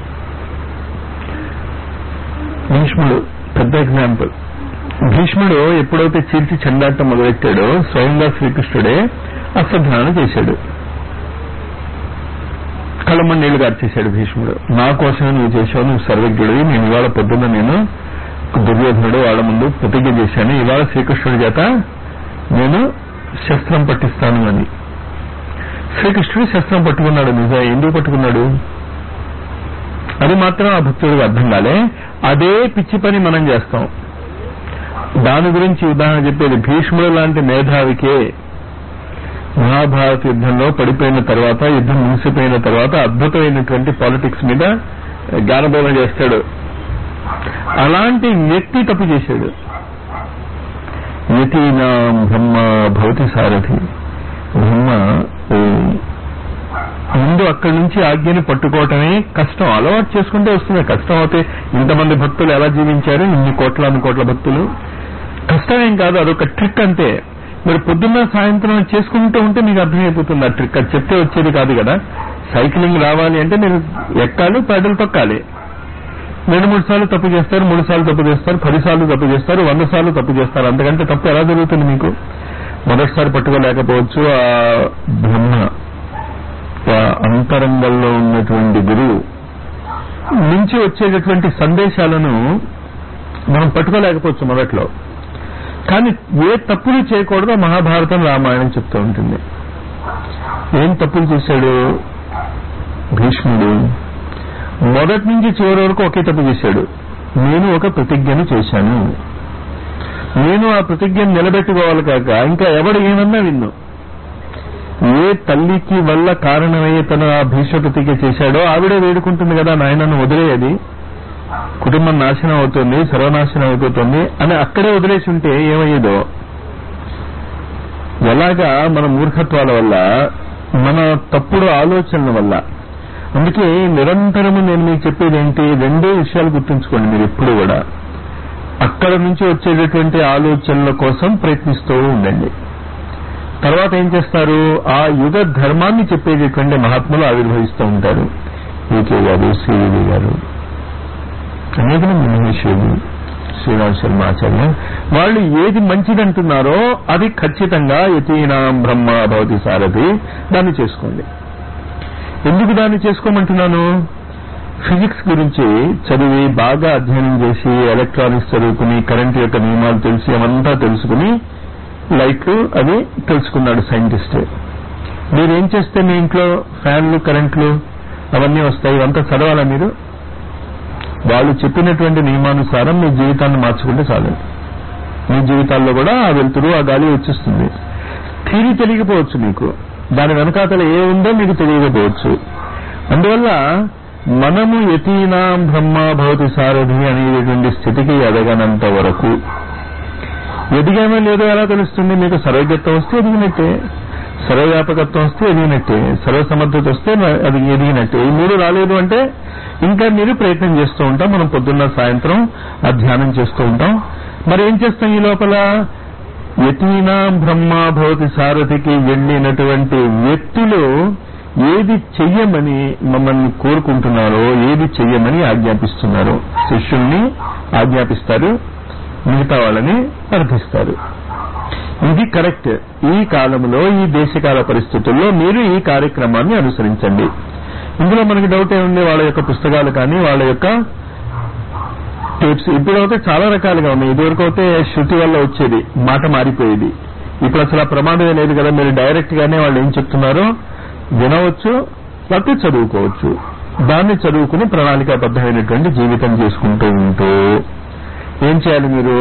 భీష్ముడు పెద్ద ఎగ్జాంపుల్ భీష్ముడు ఎప్పుడైతే చీల్చి చెండాటం మొదలెట్టాడో స్వయంగా శ్రీకృష్ణుడే అశ్వధ్నాన చేశాడు కళ్ళమ్మ నీళ్లు గార్చేశాడు భీష్ముడు నా కోసమే నువ్వు చేశావు నువ్వు సర్వజ్ఞుడివి నేను ఇవాళ పొద్దున్న నేను దుర్యోధనుడు వాళ్ళ ముందు ప్రతిజ్ఞ చేశాను ఇవాళ శ్రీకృష్ణుడి చేత నేను శస్త్రం పట్టిస్తాను అని శ్రీకృష్ణుడు శస్త్రం పట్టుకున్నాడు నిజం ఎందుకు పట్టుకున్నాడు అది మాత్రం ఆ భక్తుడికి అర్థం కాలే అదే పిచ్చి పని మనం చేస్తాం దాని గురించి ఉదాహరణ చెప్పేది భీష్ముడు లాంటి మేధావికే మహాభారత యుద్ధంలో పడిపోయిన తర్వాత యుద్ధం ముగిసిపోయిన తర్వాత అద్భుతమైనటువంటి పాలిటిక్స్ మీద జ్ఞానబోధన చేస్తాడు అలాంటి వ్యక్తి తప్పు చేశాడు యతీనా బ్రహ్మ భవతి సారథి బ్రహ్మ ఓ, ముందు అక్కడి నుంచి ఆజ్ఞని పట్టుకోవటమే కష్టం అలవాటు చేసుకుంటే వస్తుంది కష్టం అయితే ఇంతమంది భక్తులు ఎలా జీవించారు ఇన్ని కోట్లాది కోట్ల భక్తులు కష్టమేం కాదు అదొక ట్రిక్ అంతే మీరు పొద్దున్న సాయంత్రం చేసుకుంటూ ఉంటే మీకు అర్థమైపోతుంది ఆ ట్రిక్ అది చెప్తే వచ్చేది కాదు కదా సైక్లింగ్ రావాలి అంటే మీరు ఎక్కాలి పెడలు తొక్కాలి రెండు మూడు సార్లు తప్పు చేస్తారు మూడు సార్లు తప్పు చేస్తారు పది సార్లు తప్పు చేస్తారు వంద సార్లు తప్పు చేస్తారు అంతకంటే తప్పు ఎలా జరుగుతుంది మీకు మొదటిసారి పట్టుకోలేకపోవచ్చు ఆ బ్రహ్మ ఆ అంతరంగంలో ఉన్నటువంటి గురువు నుంచి వచ్చేటటువంటి సందేశాలను మనం పట్టుకోలేకపోవచ్చు మొదట్లో కానీ ఏ తప్పులు చేయకూడదో మహాభారతం రామాయణం చెప్తూ ఉంటుంది ఏం తప్పులు చేశాడు భీష్ముడు మొదటి నుంచి చివరి వరకు ఒకే తప్పు చేశాడు నేను ఒక ప్రతిజ్ఞను చేశాను నేను ఆ ప్రతిజ్ఞను నిలబెట్టుకోవాలి కాక ఇంకా ఎవడు ఏమన్నా విన్ను ఏ తల్లికి వల్ల కారణమయ్యే తను ఆ భీష్మ ప్రతిజ్ఞ చేశాడో ఆవిడే వేడుకుంటుంది కదా నాయనను వదిలేయది కుటుంబం నాశనం అవుతుంది సర్వనాశనం అయిపోతుంది అని అక్కడే వదిలేసి ఉంటే ఏమయ్యేదో ఎలాగా మన మూర్ఖత్వాల వల్ల మన తప్పుడు ఆలోచనల వల్ల అందుకే నిరంతరము నేను మీకు చెప్పేది ఏంటి రెండే విషయాలు గుర్తుంచుకోండి మీరు ఎప్పుడు కూడా అక్కడ నుంచి వచ్చేటటువంటి ఆలోచనల కోసం ప్రయత్నిస్తూ ఉండండి తర్వాత ఏం చేస్తారు ఆ యుగ ధర్మాన్ని చెప్పేటటువంటి మహాత్ములు ఆవిర్భవిస్తూ ఉంటారు ఈకే గారు సివివి గారు అనేక మంది మహర్షులు శ్రీరామ్ శర్మ ఆచార్య వాళ్ళు ఏది మంచిదంటున్నారో అది ఖచ్చితంగా యతీనాం బ్రహ్మ భవతి సారథి దాన్ని చేసుకోండి ఎందుకు దాన్ని చేసుకోమంటున్నాను ఫిజిక్స్ గురించి చదివి బాగా అధ్యయనం చేసి ఎలక్ట్రానిక్స్ చదువుకుని కరెంట్ యొక్క నియమాలు తెలిసి అవంతా తెలుసుకుని లైట్లు అది తెలుసుకున్నాడు సైంటిస్ట్ మీరేం చేస్తే మీ ఇంట్లో ఫ్యాన్లు కరెంట్లు అవన్నీ వస్తాయి ఇవంతా చదవాలా మీరు వాళ్ళు చెప్పినటువంటి నియమానుసారం మీ జీవితాన్ని మార్చుకుంటే చాలు మీ జీవితాల్లో కూడా ఆ వెలుతురు ఆ గాలి వచ్చేస్తుంది థీరీ తెలియకపోవచ్చు మీకు దాని వెనకాతల ఏ ఉందో మీకు తెలియకపోవచ్చు అందువల్ల మనము యతీనాం బ్రహ్మ భవతి సారథి అనేటువంటి స్థితికి ఎదగనంత వరకు ఎదిగామో లేదో ఎలా తెలుస్తుంది మీకు సర్వజ్ఞత్వం వస్తే ఎదిగినట్టే సర్వవ్యాపకత్వం వస్తే ఎదిగినట్టే సర్వసమర్థత వస్తే అది ఎదిగినట్టే ఈ మూడు రాలేదు అంటే ఇంకా మీరు ప్రయత్నం చేస్తూ ఉంటాం మనం పొద్దున్న సాయంత్రం ఆ ధ్యానం చేస్తూ ఉంటాం మరి ఏం చేస్తాం ఈ లోపల యతీనా బ్రహ్మ భవతి సారథికి వెళ్ళినటువంటి వ్యక్తులు ఏది చెయ్యమని మమ్మల్ని కోరుకుంటున్నారో ఏది చెయ్యమని ఆజ్ఞాపిస్తున్నారో శిష్యుల్ని ఆజ్ఞాపిస్తారు మిగతా వాళ్ళని అర్థిస్తారు ఇది కరెక్ట్ ఈ కాలంలో ఈ దేశకాల పరిస్థితుల్లో మీరు ఈ కార్యక్రమాన్ని అనుసరించండి ఇందులో మనకి డౌట్ ఏముంది వాళ్ళ యొక్క పుస్తకాలు కానీ వాళ్ళ యొక్క టేప్స్ ఇప్పుడైతే చాలా రకాలుగా ఉన్నాయి ఇదివరకు అయితే శృతి వల్ల వచ్చేది మాట మారిపోయేది ఇప్పుడు అసలు ఆ ప్రమాదమే లేదు కదా మీరు డైరెక్ట్ గానే వాళ్ళు ఏం చెప్తున్నారో వినవచ్చు లేకపోతే చదువుకోవచ్చు దాన్ని చదువుకుని ప్రణాళికాబద్ధమైనటువంటి జీవితం చేసుకుంటూ ఉంటూ ఏం చేయాలి మీరు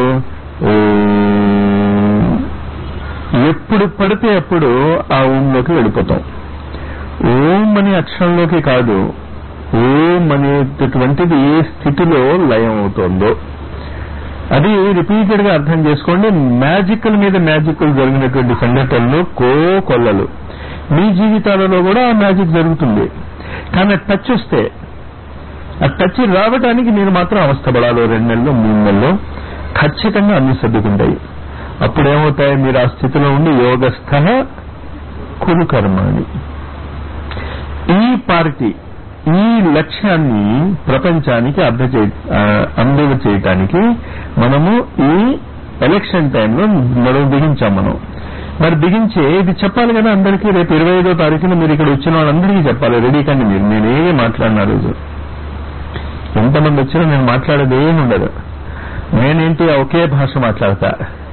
ఓం. ఎప్పుడు పడితే అప్పుడు ఆ ఓంలోకి వెళ్ళిపోతాం ఓం అనే అక్షరంలోకి కాదు ఓం అనేటటువంటిది ఏ స్థితిలో లయం అవుతోందో అది రిపీటెడ్ గా అర్థం చేసుకోండి మ్యాజికల్ మీద మ్యాజికల్ జరిగినటువంటి సంఘటనలు కో కొల్లలు మీ జీవితాలలో కూడా ఆ మ్యాజిక్ జరుగుతుంది కానీ ఆ టచ్ వస్తే ఆ టచ్ రావడానికి మీరు మాత్రం అవస్థపడాలి రెండు నెలలు మూడు నెలలు ఖచ్చితంగా అన్ని సర్దుకుంటాయి అప్పుడేమవుతాయి మీరు ఆ స్థితిలో ఉండి యోగస్థ కురు కర్మాణి ఈ పార్టీ ఈ లక్ష్యాన్ని ప్రపంచానికి అర్థ అందివ చేయటానికి మనము ఈ ఎలక్షన్ టైంలో మనం బిగించాం మనం మరి బిగించి ఇది చెప్పాలి కదా అందరికీ రేపు ఇరవై ఐదో తారీఖున మీరు ఇక్కడ వచ్చిన వాళ్ళందరికీ చెప్పాలి రెడీ కండి మీరు నేనేమి మాట్లాడిన ఆ రోజు ఎంతమంది వచ్చినా నేను మాట్లాడేది ఏమి ఉండదు నేనేంటి ఒకే భాష మాట్లాడతా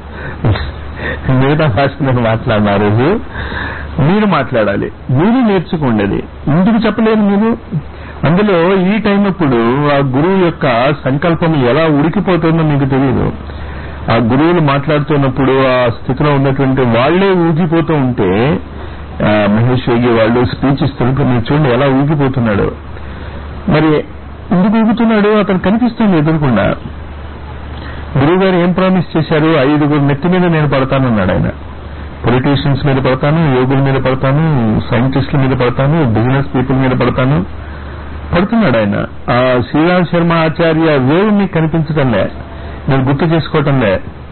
మిగతా భాష నేను మాట్లాడిన ఆ రోజు మీరు మాట్లాడాలి మీరు నేర్చుకోండి అది ఎందుకు చెప్పలేరు మీరు అందులో ఈ టైం అప్పుడు ఆ గురువు యొక్క సంకల్పం ఎలా ఉడికిపోతుందో మీకు తెలియదు ఆ గురువులు మాట్లాడుతున్నప్పుడు ఆ స్థితిలో ఉన్నటువంటి వాళ్లే ఊగిపోతూ ఉంటే ఆ, మహేష్ యోగి వాళ్ళు స్పీచ్ ఇస్తున్నప్పుడు మీరు చూడండి ఎలా ఊగిపోతున్నాడు మరి ఎందుకు ఊగుతున్నాడు అతను కనిపిస్తుంది ఎదురకుండా గురువు గారు ఏం ప్రామిస్ చేశారు ఐదుగురు నెత్తి మీద నేను పడతానన్నాడు ఆయన పొలిటీషియన్స్ మీద పడతాను యోగుల మీద పడతాను సైంటిస్టుల మీద పడతాను బిజినెస్ పీపుల్ మీద పడతాను పడుతున్నాడు ఆయన ఆ శ్రీరామ్ శర్మ ఆచార్య వేవ్ మీకు కనిపించటంలే మీరు గుర్తు చేసుకోవటంలే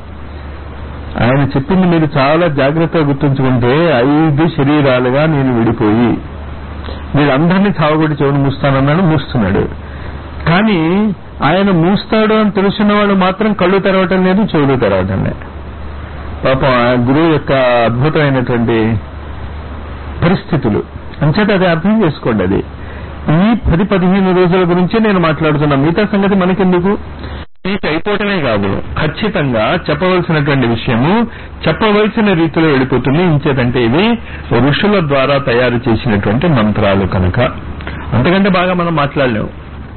ఆయన చెప్పింది మీరు చాలా జాగ్రత్తగా గుర్తుంచుకుంటే ఐదు శరీరాలుగా నేను విడిపోయి వీళ్ళందరినీ చావగొట్టి చెవును మూస్తానన్నాడు మూస్తున్నాడు కానీ ఆయన మూస్తాడు అని తెలుసున్న వాళ్ళు మాత్రం కళ్ళు తెరవటం లేదు చెవులు తెరవటం లేదు పాపం ఆ గురువు యొక్క అద్భుతమైనటువంటి పరిస్థితులు అంచేత అది అర్థం చేసుకోండి అది ఈ పది పదిహేను రోజుల గురించే నేను మాట్లాడుతున్నా మిగతా సంగతి మనకెందుకు మీకు అయిపోవటమే కాదు ఖచ్చితంగా చెప్పవలసినటువంటి విషయము చెప్పవలసిన రీతిలో వెళ్ళిపోతుంది ఇంచేతంటే ఇవి ఋషుల ద్వారా తయారు చేసినటువంటి మంత్రాలు కనుక అంతకంటే బాగా మనం మాట్లాడలేము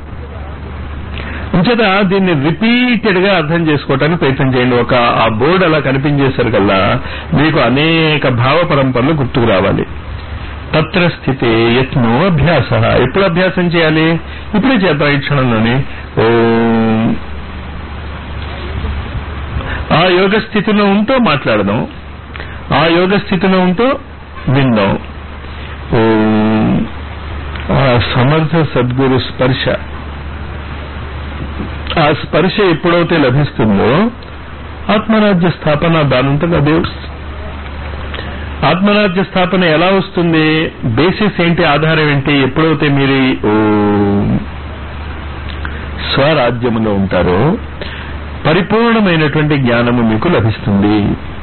ఇంచేత దీన్ని రిపీటెడ్ గా అర్థం చేసుకోవటానికి ప్రయత్నం చేయండి ఒక ఆ బోర్డు అలా కనిపించేసరి కల్లా మీకు అనేక భావ పరంపరలు గుర్తుకు రావాలి తత్ర స్థితి యత్నో అభ్యాస ఎప్పుడు అభ్యాసం చేయాలి ఇప్పుడే చేద్దాం ఈ క్షణంలోనే ఓం ఆ యోగ స్థితిలో ఉంటూ మాట్లాడదాం ఆ యోగ స్థితిలో ఉంటూ విందాం ఓం ఆ సమర్థ సద్గురు స్పర్శ ఆ స్పర్శ ఎప్పుడైతే లభిస్తుందో ఆత్మరాజ్య స్థాపన దానంతట అదే వస్తుంది. ఆత్మరాజ్య స్థాపన ఎలా వస్తుంది బేసిస్ ఏంటి ఆధారం ఏంటి ఎప్పుడైతే మీరు ఈ ఓం స్వరాజ్యములో ఉంటారో పరిపూర్ణమైనటువంటి జ్ఞానము మీకు లభిస్తుంది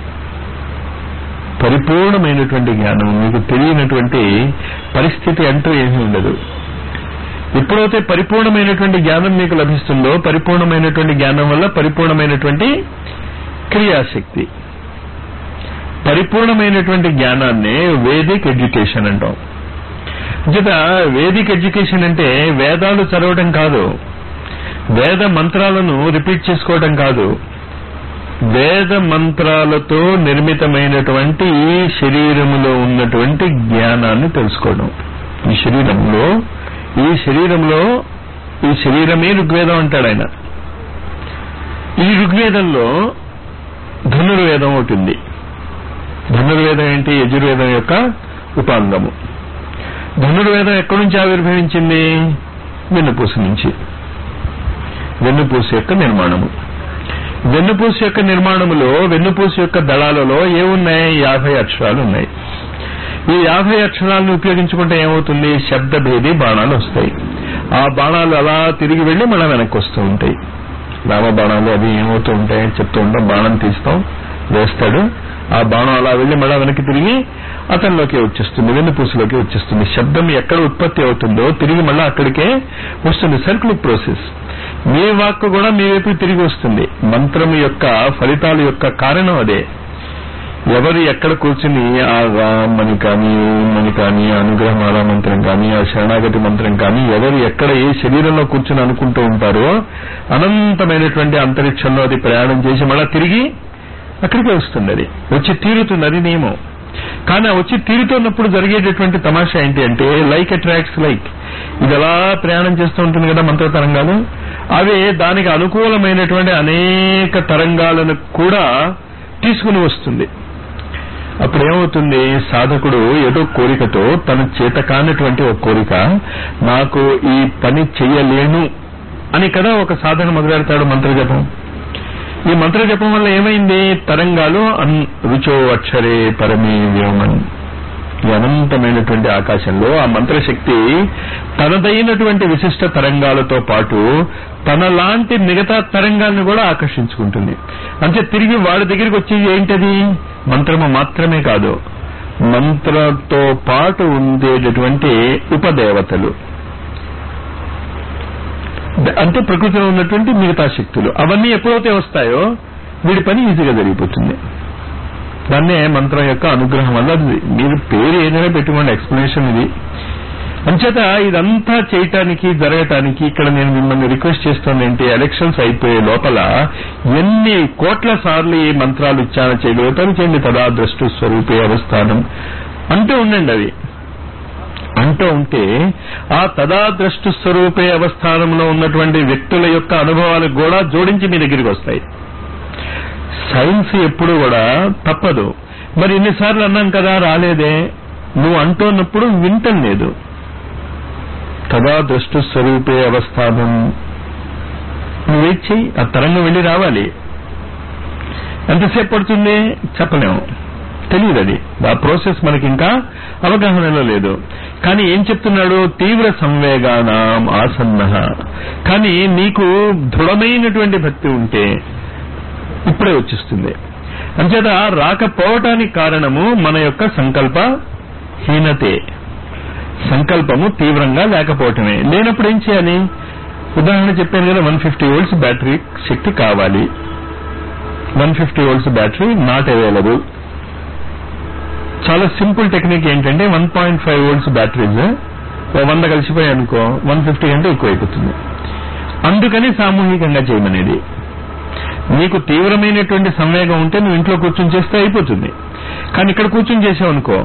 పరిపూర్ణమైనటువంటి జ్ఞానం మీకు తెలియనటువంటి పరిస్థితి అంటూ ఏమీ ఉండదు ఎప్పుడైతే పరిపూర్ణమైనటువంటి జ్ఞానం మీకు లభిస్తుందో పరిపూర్ణమైనటువంటి జ్ఞానం వల్ల పరిపూర్ణమైనటువంటి క్రియాశక్తి పరిపూర్ణమైనటువంటి జ్ఞానాన్నే వేదిక్ ఎడ్యుకేషన్ అంటాం చేత వేదిక్ ఎడ్యుకేషన్ అంటే వేదాలు చదవడం కాదు వేద మంత్రాలను రిపీట్ చేసుకోవడం కాదు వేద మంత్రాలతో నిర్మితమైనటువంటి ఈ శరీరములో ఉన్నటువంటి జ్ఞానాన్ని తెలుసుకోవడం ఈ శరీరంలో ఈ శరీరంలో ఈ శరీరమే ఋగ్వేదం అంటాడు ఆయన ఈ ఋగ్వేదంలో ధనుర్వేదం ఒకటి ఉంది ధనుర్వేదం ఏంటి యజుర్వేదం యొక్క ఉపాంగము ధనుర్వేదం ఎక్కడి నుంచి ఆవిర్భవించింది వెన్నుపూస నుంచి వెన్నుపూస యొక్క నిర్మాణము వెన్నుపూస యొక్క నిర్మాణములో వెన్నుపూస యొక్క దళాలలో ఏమున్నాయి యాభై అక్షరాలు ఉన్నాయి ఈ యాభై అక్షరాలను ఉపయోగించుకుంటే ఏమవుతుంది శబ్దభేది బాణాలు వస్తాయి ఆ బాణాలు అలా తిరిగి వెళ్లి మళ్ళీ వెనక్కి వస్తూ ఉంటాయి రామ బాణాలు అవి ఏమవుతూ ఉంటాయి చెప్తూ ఉంటాం బాణం తీస్తాం వేస్తాడు ఆ బాణం అలా వెళ్లి మళ్ళా వెనక్కి తిరిగి అతనిలోకి వచ్చేస్తుంది వెన్నుపూసలోకి వచ్చేస్తుంది శబ్దం ఎక్కడ ఉత్పత్తి అవుతుందో తిరిగి మళ్ళీ అక్కడికే వస్తుంది సర్కులర్ ప్రాసెస్ మీ వాక్కు కూడా మీ వైపు తిరిగి వస్తుంది మంత్రం యొక్క ఫలితాల యొక్క కారణం అదే ఎవరు ఎక్కడ కూర్చుని ఆ రామని కానీ ఓమని కానీ ఆ అనుగ్రహమాల మంత్రం కానీ ఆ శరణాగతి మంత్రం కానీ ఎవరు ఎక్కడ ఏ శరీరంలో కూర్చుని అనుకుంటూ ఉంటారో అనంతమైనటువంటి అంతరిక్షంలో అది ప్రయాణం చేసి మళ్ళా తిరిగి అక్కడికే వస్తుంది అది వచ్చి తీరుతుంది అది నియమం కానీ ఆ వచ్చి తీరుతున్నప్పుడు జరిగేటటువంటి తమాషా ఏంటి అంటే లైక్ అట్రాక్ట్స్ లైక్ ఇది ఎలా ప్రయాణం చేస్తూ ఉంటుంది కదా మంత్ర తరంగాలు అవి దానికి అనుకూలమైనటువంటి అనేక తరంగాలను కూడా తీసుకుని వస్తుంది అప్పుడు ఏమవుతుంది సాధకుడు ఏదో కోరికతో తన చేత కానటువంటి ఒక కోరిక నాకు ఈ పని చెయ్యలేను అని కదా ఒక సాధన మొదలెడతాడు మంత్రజపం ఈ మంత్రజపం వల్ల ఏమైంది తరంగాలు అన్- రుచో అక్షరే పరమే వ్యోమన్ ఈ అనంతమైనటువంటి ఆకాశంలో ఆ మంత్రశక్తి తనదైనటువంటి విశిష్ట తరంగాలతో పాటు తనలాంటి మిగతా తరంగాలను కూడా ఆకర్షించుకుంటుంది అంటే తిరిగి వాడి దగ్గరికి వచ్చేది ఏంటది మంత్రము మాత్రమే కాదు మంత్రంతో పాటు ఉండేటటువంటి ఉపదేవతలు ద- అంటే ప్రకృతిలో ఉన్నటువంటి మిగతా శక్తులు అవన్నీ ఎప్పుడైతే వస్తాయో వీడి పని ఈజీగా జరిగిపోతుంది దాన్నే మంత్రం యొక్క అనుగ్రహం వల్ల అది మీరు పేరు ఏదైనా పెట్టుకోండి ఎక్స్ప్లెనేషన్ ఇది అంచేత ఇదంతా చేయటానికి జరగటానికి ఇక్కడ నేను మిమ్మల్ని రిక్వెస్ట్ చేస్తుంది ఏంటి ఎలక్షన్స్ అయిపోయే లోపల ఎన్ని కోట్ల సార్లు ఈ మంత్రాలు ఉచ్చారణ చేయగలుగుతారు చేయండి తదా ద్రష్టు స్వరూపే అవస్థానం అంటూ ఉండండి అవి అంటూ ఉంటే ఆ తదా ద్రష్టు స్వరూపే అవస్థానంలో ఉన్నటువంటి వ్యక్తుల యొక్క అనుభవాలు కూడా జోడించి మీ దగ్గరికి వస్తాయి సైన్స్ ఎప్పుడు కూడా తప్పదు మరి ఇన్నిసార్లు అన్నాం కదా రాలేదే నువ్వు అంటున్నప్పుడు వింటం లేదు తదా దృష్టి స్వరూపే అవస్థానం నువ్వు వెయిట్ చెయ్యి ఆ తరంగం వెళ్ళి రావాలి ఎంతసేపు పడుతుంది చెప్పలేము తెలియదు అది ఆ ప్రాసెస్ మనకి ఇంకా అవగాహనలో లేదు కానీ ఏం చెప్తున్నాడు తీవ్ర సంవేగానాం ఆసన్న కానీ నీకు దృఢమైనటువంటి భక్తి ఉంటే ఇప్పుడే వచ్చేస్తుంది అంచేత రాకపోవటానికి కారణము మన యొక్క సంకల్ప హీనతే సంకల్పము తీవ్రంగా లేకపోవటమే లేనప్పుడు ఏం చేయాలి ఉదాహరణ చెప్పాను కదా వన్ ఫిఫ్టీ వోల్ట్స్ బ్యాటరీ శక్తి కావాలి one fifty volts battery not available చాలా సింపుల్ టెక్నిక్ ఏంటంటే one point five volts batteries వంద కలిసిపోయాయి అనుకో వన్ ఫిఫ్టీ కంటే ఎక్కువ అయిపోతుంది అందుకని సామూహికంగా చేయమనేది నీకు తీవ్రమైనటువంటి సంవేగం ఉంటే నువ్వు ఇంట్లో కూర్చొని చేస్తే అయిపోతుంది కానీ ఇక్కడ కూర్చొని చేసావు అనుకో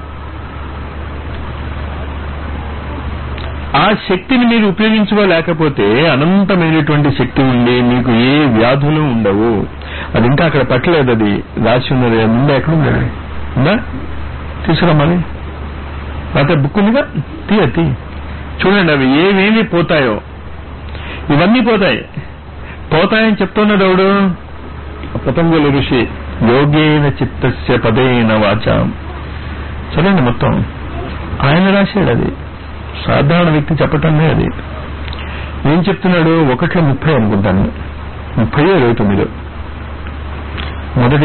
ఆ శక్తిని మీరు ఉపయోగించుకోలేకపోతే అనంతమైనటువంటి శక్తి ఉండి మీకు ఏ వ్యాధులు ఉండవు అది ఇంకా అక్కడ పట్టలేదు అది రాసి ఉన్నది అది ఉందా ఎక్కడ ఉంది అది? ఉందా తీసుకురమ్మని లేకపోతే బుక్ ఉందిగా తీయ తీ చూడండి అవి ఏవేమి పోతాయో ఇవన్నీ పోతాయి పోతాయని చెప్తున్నది ఎవడు పతంజలి ఋషి యోగేన చిత్తస్య పదేన వాచాం చదండి మొత్తం ఆయన రాశాడు అది సాధారణ వ్యక్తి చెప్పటమే అది ఏం చెప్తున్నాడు ఒకట్లో ముప్పై అనుకుంటాను ముప్పై ఇరవై తొమ్మిది మొదటి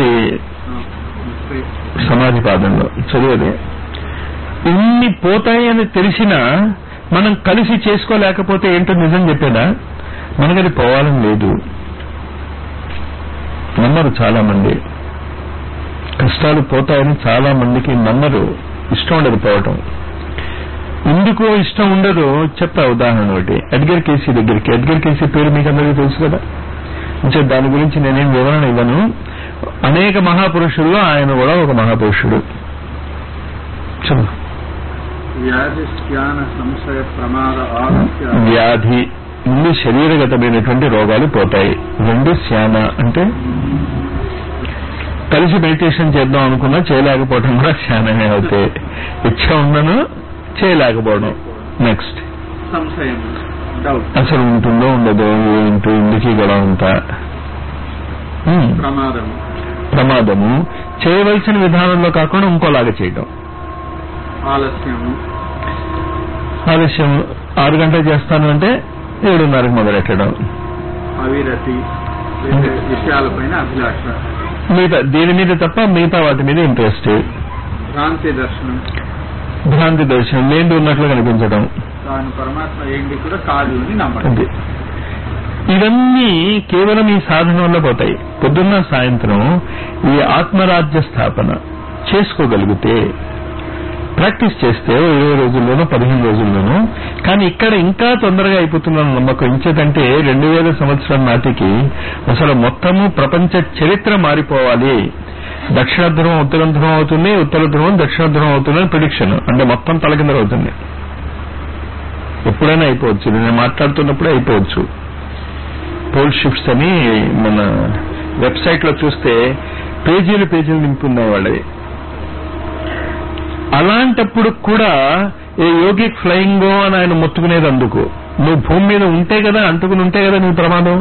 సమాధి పాదంలో చదివేది ఇన్ని పోతాయని తెలిసినా మనం కలిసి చేసుకోలేకపోతే ఏంటో నిజం చెప్పేదా మనకది పోవాలని లేదు నమ్మరు చాలా మంది కష్టాలు పోతాయని చాలా మందికి నమ్మరు ఇష్టం ఉండదు పోవటం ఎందుకు ఇష్టం ఉండదు చెప్తా ఉదాహరణ ఒకటి ఎడ్గర్ కేసీ దగ్గరికి ఎడ్గర్ కేసీ పేరు మీకు అందరికీ తెలుసు కదా అంటే దాని గురించి నేనేం వివరణ ఇవ్వను అనేక మహాపురుషుల్లో ఆయన కూడా ఒక మహాపురుషుడు చెప్పు వ్యాధి జ్ఞాన సంశయ ప్రమాద ఆలస్య వ్యాధి ముందు శరీరగతమైనటువంటి రోగాలు పోతాయి రెండు శ్యామ అంటే కలిసి మెడిటేషన్ చేద్దాం అనుకున్నా చేయలేకపోవడం కూడా శ్యానమే అవుతాయి ఇచ్చ ఉన్నను చేయలేకపోవడం నెక్స్ట్ సంశయం డౌట్ అసలు ఉంటుందో ఉండదో ఏంటో ఎందుకు గొడవ అంతా ఉమ్, ప్రమాదము ప్రమాదము చేయవలసిన విధానంలో కాకుండా ఇంకోలాగా చేయటం ఆలస్యము ఆలస్యం ఆరు గంటలు చేస్తాను అంటే ఏడున్నరకు మొదలెట్టడం అవిరతి వేరే విషయాలపైన అభిలాష మిగతా దీని మీద తప్ప మిగతా వాటి మీద ఇంట్రెస్ట్ భ్రాంతి దర్శనం భ్రాంతి దర్శనం లేని ఉన్నట్లు కనిపించడం తాను పరమాత్మ ఏంటి కూడా కాదు అని నమ్మడం అంతే ఇవన్నీ కేవలం ఈ సాధన వల్ల పోతాయి పొద్దున్న సాయంత్రం ఈ ఆత్మరాజ్య స్థాపన చేసుకోగలిగితే ప్రాక్టీస్ చేస్తే ఓ ఇరవై రోజుల్లోనో పదిహేను రోజుల్లోనో కానీ ఇక్కడ ఇంకా తొందరగా అయిపోతుందని నమ్మకం ఇంచేదంటే రెండు వేల సంవత్సరం నాటికి అసలు మొత్తము ప్రపంచ చరిత్ర మారిపోవాలి దక్షిణ ధ్రువం ఉత్తర ధ్రువం అవుతుంది ఉత్తర ధ్రువం దక్షిణ ధ్రువం అవుతుందని ప్రిడిక్షన్ అంటే మొత్తం తలకిందలు అవుతుంది ఎప్పుడైనా అయిపోవచ్చు నేను మాట్లాడుతున్నప్పుడే అయిపోవచ్చు పోల్ షిఫ్ట్స్ అని మన వెబ్సైట్ లో చూస్తే పేజీలు పేజీలు నింపున్నాయి వాళ్ళవి అలాంటప్పుడు కూడా ఏ యోగిక్ ఫ్లయింగో అని ఆయన మొత్తుకునేది అందుకు నువ్వు భూమి మీద ఉంటే కదా అంటుకుని ఉంటే కదా నీ ప్రమాదం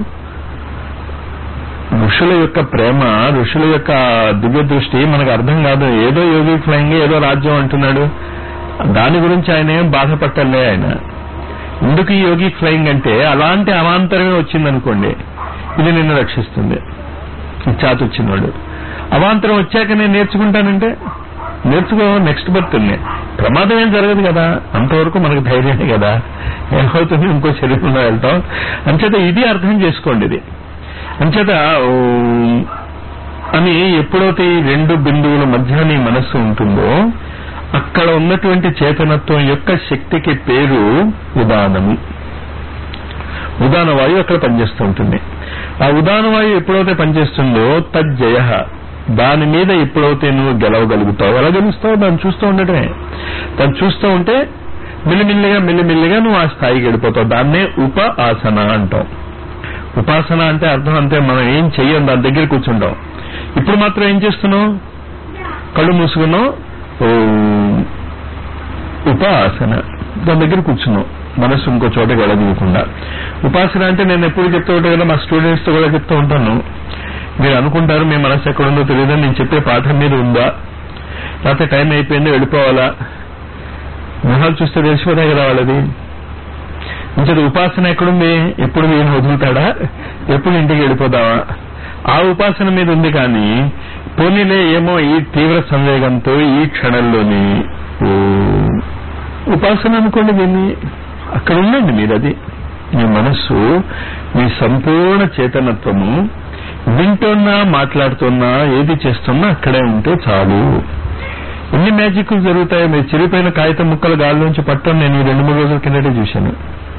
ఋషుల యొక్క ప్రేమ ఋషుల యొక్క దివ్య దృష్టి మనకు అర్థం కాదు ఏదో యోగిక్ ఫ్లయింగ్ ఏదో రాజ్యం అంటున్నాడు దాని గురించి ఆయన ఏం బాధపట్టలే ఆయన ఎందుకు ఈ యోగిక్ ఫ్లయింగ్ అంటే అలాంటి అవాంతరమే వచ్చిందనుకోండి ఇది నిన్ను రక్షిస్తుంది ఈ చాతు వచ్చినవాడు అవాంతరం వచ్చాక నేను నేర్చుకుంటానంటే నేర్చుకో నెక్స్ట్ బర్త్ ఉంది ప్రమాదం ఏం జరగదు కదా అంతవరకు మనకు ధైర్యమే కదా ఏమవుతుంది ఇంకో శరీరంలో వెళ్తాం అంచేత ఇది అర్థం చేసుకోండి ఇది అంచేత ఓం అని ఎప్పుడైతే ఈ రెండు బిందువుల మధ్య నీ మనస్సు ఉంటుందో అక్కడ ఉన్నటువంటి చేతనత్వం యొక్క శక్తికి పేరు ఉదానము ఉదాన వాయువు అక్కడ పనిచేస్తూ ఉంటుంది ఆ ఉదాన వాయువు ఎప్పుడైతే పనిచేస్తుందో తజ్జయ దాని మీద ఎప్పుడైతే నువ్వు గెలవగలుగుతావు ఎలా గెలుస్తావు దాన్ని చూస్తూ ఉండటమే దాన్ని చూస్తూ ఉంటే మిల్లిమిల్లిగా మిల్లిమిల్లిగా నువ్వు ఆ స్థాయికి వెళ్ళిపోతావు దాన్నే ఉప ఆసన అంటాం ఉపాసన అంటే అర్థం అంతే మనం ఏం చెయ్యం దాని దగ్గర కూర్చుంటాం ఇప్పుడు మాత్రం ఏం చేస్తున్నావు కళ్ళు మూసుకున్నాం ఓం ఉపాసన దాని దగ్గర కూర్చున్నాం మనసు ఇంకో చోట గడదీయకుండా ఉపాసన అంటే నేను ఎప్పుడు చెప్తూ ఉంటాను కదా మా స్టూడెంట్స్ తో కూడా చెప్తూ ఉంటాను మీరు అనుకుంటారు మీ మనసు ఎక్కడుందో తెలియదు నేను చెప్పే పాఠం మీద ఉందా లేకపోతే టైం అయిపోయింది వెళ్ళిపోవాలా మొహాలు చూస్తే తెలిసిపోతాయి కదా వాళ్ళది ఇంతటి ఉపాసన ఎక్కడుంది ఎప్పుడు వీళ్ళు వదులుతాడా ఎప్పుడు ఇంటికి వెళ్ళిపోతావా ఆ ఉపాసన మీద ఉంది కానీ పోనీలే ఏమో ఈ తీవ్ర సంవేగంతో ఈ క్షణంలోని ఓ, ఉపాసన అనుకోండి దీన్ని అక్కడ ఉండండి మీరు అది మీ మనస్సు మీ సంపూర్ణ చేతనత్వము వింటున్నా మాట్లాడుతున్నా ఏది చేస్తున్నా అక్కడే ఉంటే చాలు ఎన్ని మ్యాజిక్లు జరుగుతాయో మీరు చిరిపోయిన కాగితం ముక్కలు గాల్లోంచి పట్టడం నేను ఈ రెండు మూడు రోజుల కిందటే చూశాను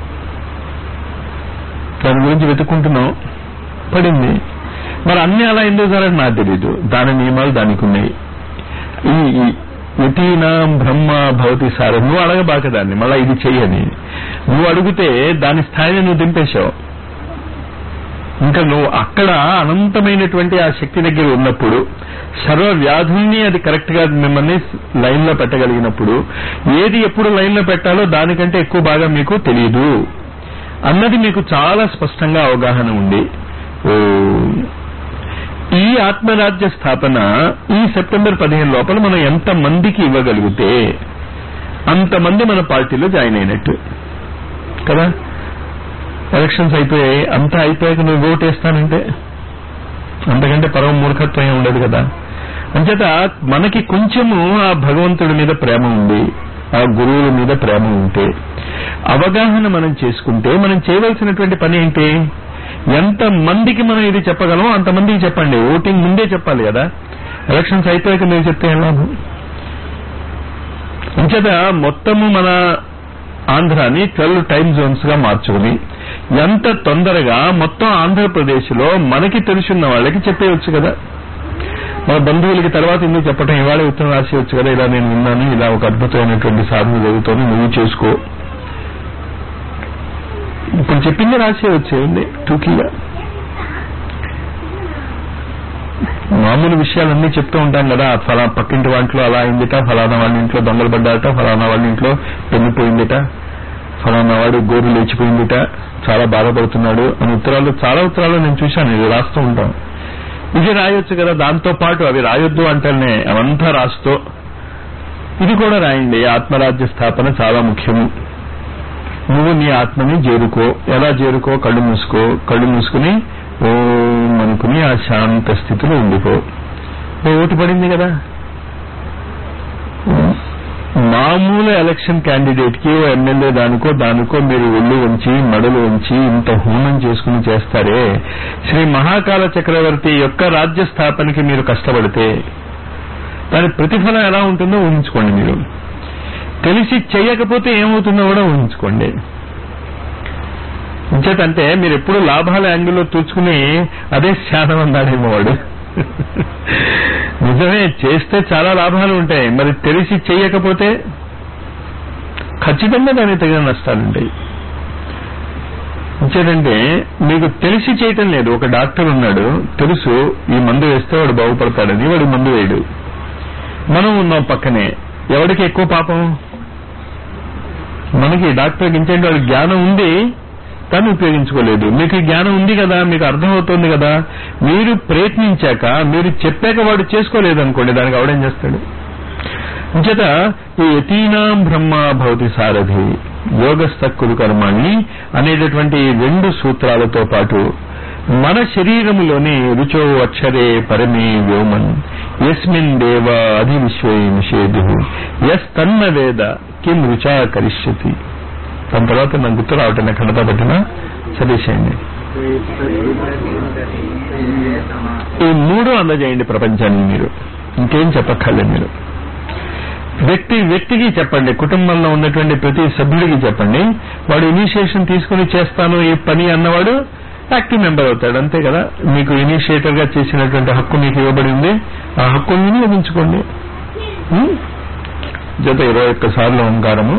దాని గురించి వెతుక్కుంటున్నాం పడింది మరి అన్ని అలా ఎందుకు జరగదు నాకు తెలీదు దాని నియమాలు దానికి ఉన్నాయి ఈ ఈ యతీనాం బ్రహ్మ భవతి సారం నువ్వు అడగబాక దాన్ని మళ్ళా ఇది చెయ్యని నువ్వు అడిగితే దాని స్థాయిని నువ్వు దింపేశావు ఇంకా నువ్వు అక్కడ అనంతమైనటువంటి ఆ శక్తి దగ్గర ఉన్నప్పుడు సర్వ వ్యాధుల్ని అది కరెక్ట్ గా మిమ్మల్ని లైన్ లో పెట్టగలిగినప్పుడు ఏది ఎప్పుడు లైన్ లో పెట్టాలో దానికంటే ఎక్కువ బాగా మీకు తెలియదు అన్నది మీకు చాలా స్పష్టంగా అవగాహన ఉంది ఓ ఈ ఆత్మరాజ్య స్థాపన ఈ సెప్టెంబర్ పదిహేను లోపల మనం ఎంత మందికి ఇవ్వగలిగితే అంతమంది మన పార్టీలో జాయిన్ అయినట్టు కదా ఎలక్షన్స్ అయిపోయాయి అంతా అయిపోయాక నువ్వు ఓటు వేస్తానంటే అంతకంటే పరమ మూర్ఖత్వం ఏం ఉండదు కదా అంచేత మనకి కొంచెము ఆ భగవంతుడి మీద ప్రేమ ఉంది ఆ గురువుల మీద ప్రేమ ఉంటే అవగాహన మనం చేసుకుంటే మనం చేయవలసినటువంటి పని ఏంటి ఎంత మందికి మనం ఇది చెప్పగలమో అంతమందికి చెప్పండి ఓటింగ్ ముందే చెప్పాలి కదా ఎలక్షన్స్ అయిపోయాక మీరు చెప్తే ఎలా అంచేత మొత్తము మన ఆంధ్రాని ట్వెల్వ్ టైం జోన్స్ గా మార్చుకుని ఎంత తొందరగా మొత్తం ఆంధ్రప్రదేశ్ లో మనకి తెలుసున్న వాళ్ళకి చెప్పేయచ్చు కదా మన బంధువులకి తర్వాత ఎందుకు చెప్పటం ఇవాళ ఉత్తరం రాసేయచ్చు కదా ఇలా నేను విన్నాను ఇలా ఒక అద్భుతమైనటువంటి సాధన జరుగుతోంది నువ్వు చేసుకో ఇప్పుడు చెప్పింది రాసేయచ్చు ఏంది టూకీగా మామూలు విషయాలన్నీ చెప్తూ ఉంటాం కదా ఫలా పక్కింటి వాంట్లో అలా అయిందిట ఫలానా వాళ్ళ ఇంట్లో దొంగలు పడ్డారట ఫలానా వాళ్ళ ఇంట్లో పెళ్లిపోయిందిట ఫలానా వాడు గోరు లేచిపోయిందిట చాలా బాధపడుతున్నాడు అని ఉత్తరాలు చాలా ఉత్తరాలు నేను చూశాను ఇది రాస్తూ ఉంటాం ఇది రాయొచ్చు కదా దాంతో పాటు అవి రాయొద్దు అంటేనే అవంతా రాస్తూ ఇది కూడా రాయండి ఆత్మరాజ్య స్థాపన చాలా ముఖ్యం నువ్వు నీ ఆత్మని చేరుకో ఎలా చేరుకో కళ్ళు మూసుకో కళ్ళు మూసుకుని ఓం అనుకుని ఆ శాంత స్థితిలో ఉండిపో ఓ ఓటు పడింది కదా మామూలు ఎలక్షన్ క్యాండిడేట్ కి ఓ ఎమ్మెల్యే దానికో దానికో మీరు ఒళ్ళు ఉంచి మడలు ఉంచి ఇంత హోమం చేసుకుని చేస్తారే శ్రీ మహాకాల చక్రవర్తి యొక్క రాజ్య స్థాపనకి మీరు కష్టపడితే దాని ప్రతిఫలం ఎలా ఉంటుందో ఊహించుకోండి మీరు తెలిసి చెయ్యకపోతే ఏమవుతుందో కూడా ఊహించుకోండి ఇంచేతంటే మీరు ఎప్పుడు లాభాల యాంగిల్లో తూచుకుని అదే శాతం అన్నాడేమో వాడు నిజమే చేస్తే చాలా లాభాలు ఉంటాయి మరి తెలిసి చెయ్యకపోతే ఖచ్చితంగా దానికి తగిన నష్టాలుంటాయి ఇంచేదంటే మీకు తెలిసి చేయటం లేదు ఒక డాక్టర్ ఉన్నాడు తెలుసు ఈ మందు వేస్తే వాడు బాగుపడతాడని వాడు మందు వేయడు మనం ఉన్నాం పక్కనే ఎవరికి ఎక్కువ పాపం మనకి డాక్టర్కి ఇంచేంటి వాడి జ్ఞానం ఉంది కానీ ఉపయోగించుకోలేదు మీకు ఈ జ్ఞానం ఉంది కదా మీకు అర్థమవుతోంది కదా మీరు ప్రయత్నించాక మీరు చెప్పాక వాడు చేసుకోలేదు అనుకోండి దానికి అవడేం చేస్తాడు అంచేత ఈ యతీనాం బ్రహ్మ భవతి సారథి యోగస్థక్కులు కర్మాణి అనేటటువంటి ఈ రెండు సూత్రాలతో పాటు మన శరీరములోని రుచో అక్షరే పరమే వ్యోమన్ యస్మిన్ దేవ అధి విశ్వే నిషేధు ఎస్ తన్న వేద కిం రుచా కరిష్యతి దాని తర్వాత నాకు గుర్తు రావటం ఖండతా పట్టిన చదివేసేయండి ఈ మూడు అందజేయండి ప్రపంచానికి మీరు ఇంకేం చెప్పక్కర్లేదు మీరు వ్యక్తి వ్యక్తికి చెప్పండి కుటుంబంలో ఉన్నటువంటి ప్రతి సభ్యుడికి చెప్పండి వాడు ఇనిషియేషన్ తీసుకుని చేస్తాను ఈ పని అన్నవాడు యాక్టివ్ మెంబర్ అవుతాడు అంతే కదా మీకు ఇనిషియేటర్ గా చేసినటువంటి హక్కు మీకు ఇవ్వబడి ఉంది ఆ హక్కుని వినియోగించుకోండి ఉం? జత ఇరవై ఒక్క సార్లు ఓంకారము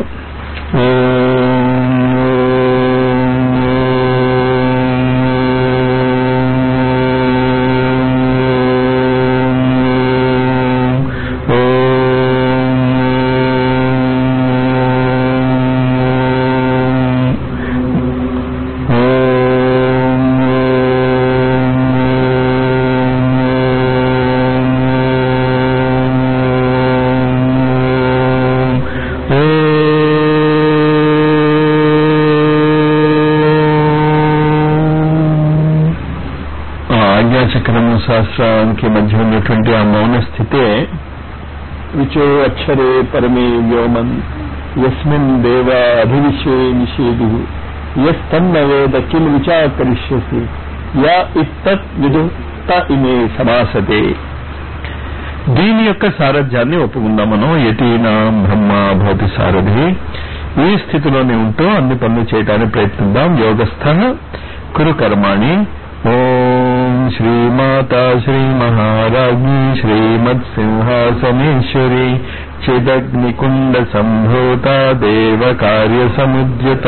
ఆ ఆజ్ఞాచక్రము సహస్రానికి మధ్య ఉన్నటువంటి ఆ మౌన స్థితే విచో అక్షరే పరమే వ్యోమన్ యస్మిన్ దేవ అభివిశ్వే నిషేధు ఎస్ తన్న వేద కిం విచాకరిష్యసి యా ఇత్తత్ విదు త ఇమే సమాసతే దీని యొక్క సారథ్యాన్ని ఒప్పుకుందాం మనం యతీనా బ్రహ్మ భవతి సారథి ఈ స్థితిలోనే ఉంటూ అన్ని పనులు చేయడానికి ప్రయత్నిద్దాం యోగస్థ కురు కర్మాణి ఓం శ్రీమాతా శ్రీ మహారాజ్ఞి శ్రీమత్ సింహాసనేశ్వరి చిదగ్నికుండ సంభూత దేవ కార్య సముద్యత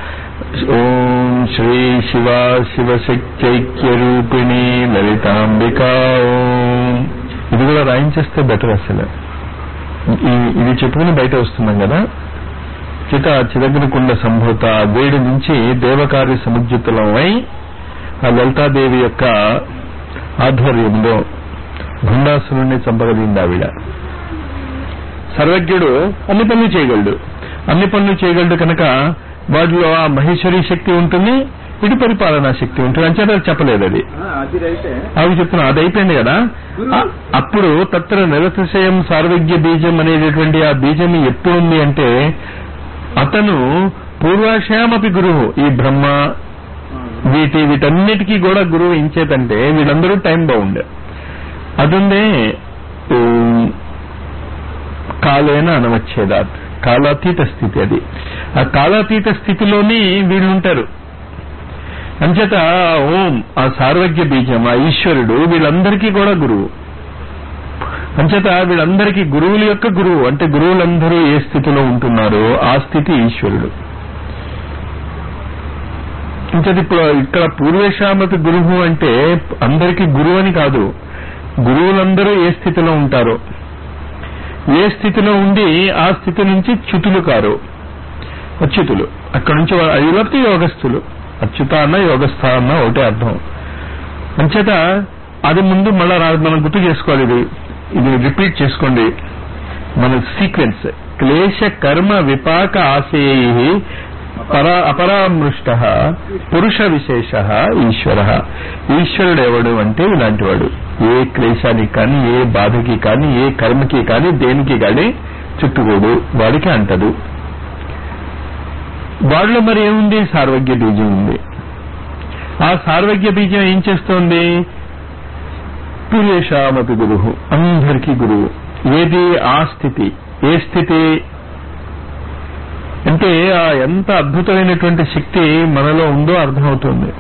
ఓం శ్రీ శివా శివశక్త్యైక్య రూపిణి లలితాంబికా ఓం ఇది కూడా రాయించేస్తే బెటర్ అసలు ఈ- ఇది చెప్పుకుని బయట వస్తున్నాం కదా చిత చిదగ్నికుండ సంభూత ఆ వేడి నుంచి దేవకార్య సముద్యుతులమై ఆ లలితాదేవి యొక్క ఆధ్వర్యంలో గుండాసురుణ్ణి చంపగలిగింది ఆవిడ సర్వజ్ఞుడు అన్ని పనులు చేయగలడు అన్ని పనులు చేయగలడు కనుక వాటిలో ఆ మహేశ్వరి శక్తి ఉంటుంది ఇటు పరిపాలనా శక్తి ఉంటుంది అంచేత అది చెప్పలేదు అది అది రైతే అవి చెప్తున్నా అది అయిపోయింది కదా ఆ- అప్పుడు తత్ర నిరతిశయం సార్వజ్ఞ బీజం అనేటటువంటి ఆ బీజం ఎప్పుడుంది అంటే అతను పూర్వాశ్యామపి గురువు ఈ బ్రహ్మ వీటి వీటన్నిటికీ కూడా గురువు ఇంచేతంటే వీళ్ళందరూ టైం బౌండ్ అదుందే ఉమ్, కాలేన అనవచ్చేదాత్ కాలాతీత స్థితి అది ఆ కాలాతీత స్థితిలోని వీళ్ళు ఉంటారు అంచేత ఓం ఆ సార్వజ్ఞ బీజం ఆ ఈశ్వరుడు వీళ్ళందరికీ కూడా గురువు అంచేత వీళ్ళందరికీ గురువుల యొక్క గురువు అంటే గురువులందరూ ఏ స్థితిలో ఉంటున్నారో ఆ స్థితి ఈశ్వరుడు అంచేత ఇప్పుడు ఇక్కడ పూర్వేశామతి గురువు అంటే అందరికీ గురువు అని కాదు గురువులందరూ ఏ స్థితిలో ఉంటారో ఏ స్థితిలో ఉండి ఆ స్థితి నుంచి చ్యుతులు కారు అచ్యుతులు అక్కడ నుంచి వా- అది లేకపోతే యోగస్థులు అచ్యుత అన్న యోగస్థ అన్న ఒకటే అర్థం అంచేత అది ముందు మళ్ళా రా- మనం గుర్తు చేసుకోవాలి ఇది ఇది రిపీట్ చేసుకోండి మన సీక్వెన్స్ క్లేశ కర్మ విపాక ఆశయై పరా అపరామృష్ట పురుష విశేష ఈశ్వర ఈశ్వరుడు ఎవడు అంటే ఇలాంటి వాడు ఏ క్లేశానికి కానీ ఏ బాధకి కానీ ఏ కర్మకి కానీ దేనికి కానీ చుట్టుకోడు వాడికి అంటదు వాడిలో మరి ఏముంది సార్వజ్ఞ బీజం ఉంది ఆ సార్వజ్ఞ బీజం ఏం చేస్తోంది పురేషామపి గురువు అందరికీ గురువు ఏది ఆ స్థితి ఏ స్థితి అంటే ఆ ఎంత అద్భుతమైనటువంటి శక్తి మనలో ఉందో అర్థమవుతుంది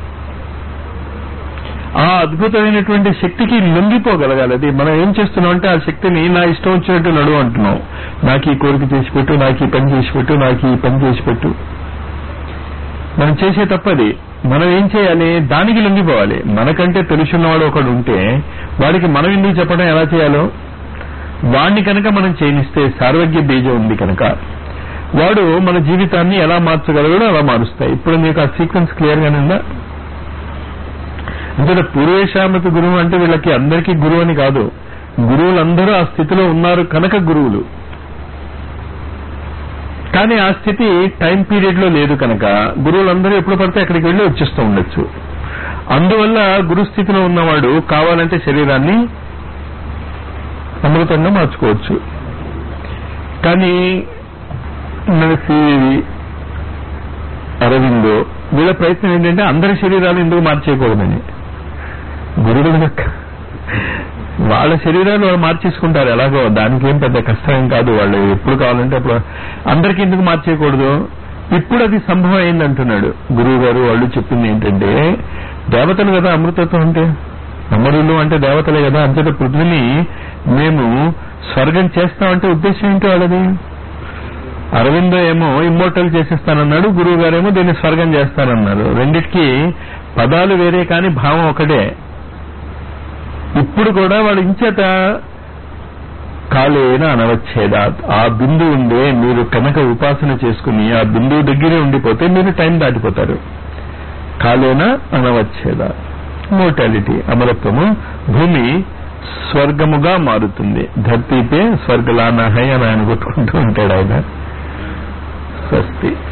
ఆ అద్భుతమైనటువంటి శక్తికి లొంగిపోగలగాలి అది మనం ఏం చేస్తున్నాం అంటే ఆ శక్తిని నా ఇష్టం వచ్చినట్టు నడువు అంటున్నాం నాకు ఈ కోరిక చేసి పెట్టు నాకు ఈ పని చేసి పెట్టు నాకు ఈ పని చేసి పెట్టు మనం చేసే తప్పది మనం ఏం చేయాలి దానికి లొంగిపోవాలి మనకంటే తెలుసున్నవాడు ఒకడు ఉంటే వాడికి మనం ఎందుకు చెప్పడం ఎలా చేయాలో వాడిని కనుక మనం చేయనిస్తే సార్వజ్ఞ బీజం ఉంది కనుక వాడు మన జీవితాన్ని ఎలా మార్చగలగడో అలా మారుస్తాయి ఇప్పుడు మీకు ఆ సీక్వెన్స్ క్లియర్ గానే ఉందా అంటే పూర్వేశామతి గురువు అంటే వీళ్ళకి అందరికీ గురువు అని కాదు గురువులందరూ ఆ స్థితిలో ఉన్నారు కనుక గురువులు కానీ ఆ స్థితి టైం పీరియడ్ లో లేదు కనుక గురువులందరూ ఎప్పుడు పడితే అక్కడికి వెళ్ళి వచ్చేస్తూ ఉండొచ్చు అందువల్ల గురు స్థితిలో ఉన్నవాడు కావాలంటే శరీరాన్ని అమృతంగా మార్చుకోవచ్చు కానీ మన సివి అరవిందో వీళ్ళ ప్రయత్నం ఏంటంటే అందరి శరీరాలు ఎందుకు మార్చేయకూడదని గురువుల యొక్క వాళ్ళ శరీరాలు వాళ్ళు మార్చేసుకుంటారు ఎలాగో దానికి ఏం పెద్ద కష్టం కాదు వాళ్ళు ఎప్పుడు కావాలంటే అప్పుడు అందరికీ ఎందుకు మార్చేయకూడదు ఇప్పుడు అది సంభవం అయింది అంటున్నాడు గురువు గారు వాళ్ళు చెప్పింది ఏంటంటే దేవతలు కదా అమృతత్వం అంటే అమరులు అంటే దేవతలే కదా అంతట పృథ్వీని మేము స్వర్గం చేస్తామంటే ఉద్దేశం ఏంటి వాళ్ళది అరవిందో ఏమో ఇమ్మోర్టల్ చేసేస్తానన్నాడు గురువు గారేమో దీన్ని స్వర్గం చేస్తానన్నారు రెండిటికి పదాలు వేరే కానీ భావం ఒకటే ఇప్పుడు కూడా వాడు ఇంచేత కాలేన అనవచ్చేదాత్ ఆ బిందు ఉండే మీరు కనుక ఉపాసన చేసుకుని ఆ బిందువు దగ్గరే ఉండిపోతే మీరు టైం దాటిపోతారు కాలేన అనవచ్చేదా మోర్టాలిటీ అమరత్వము భూమి స్వర్గముగా మారుతుంది ధర్తీపే స్వర్గలానా హై అని ఆయన కొట్టుకుంటూ ఉంటాడు ఆయన స్వస్తి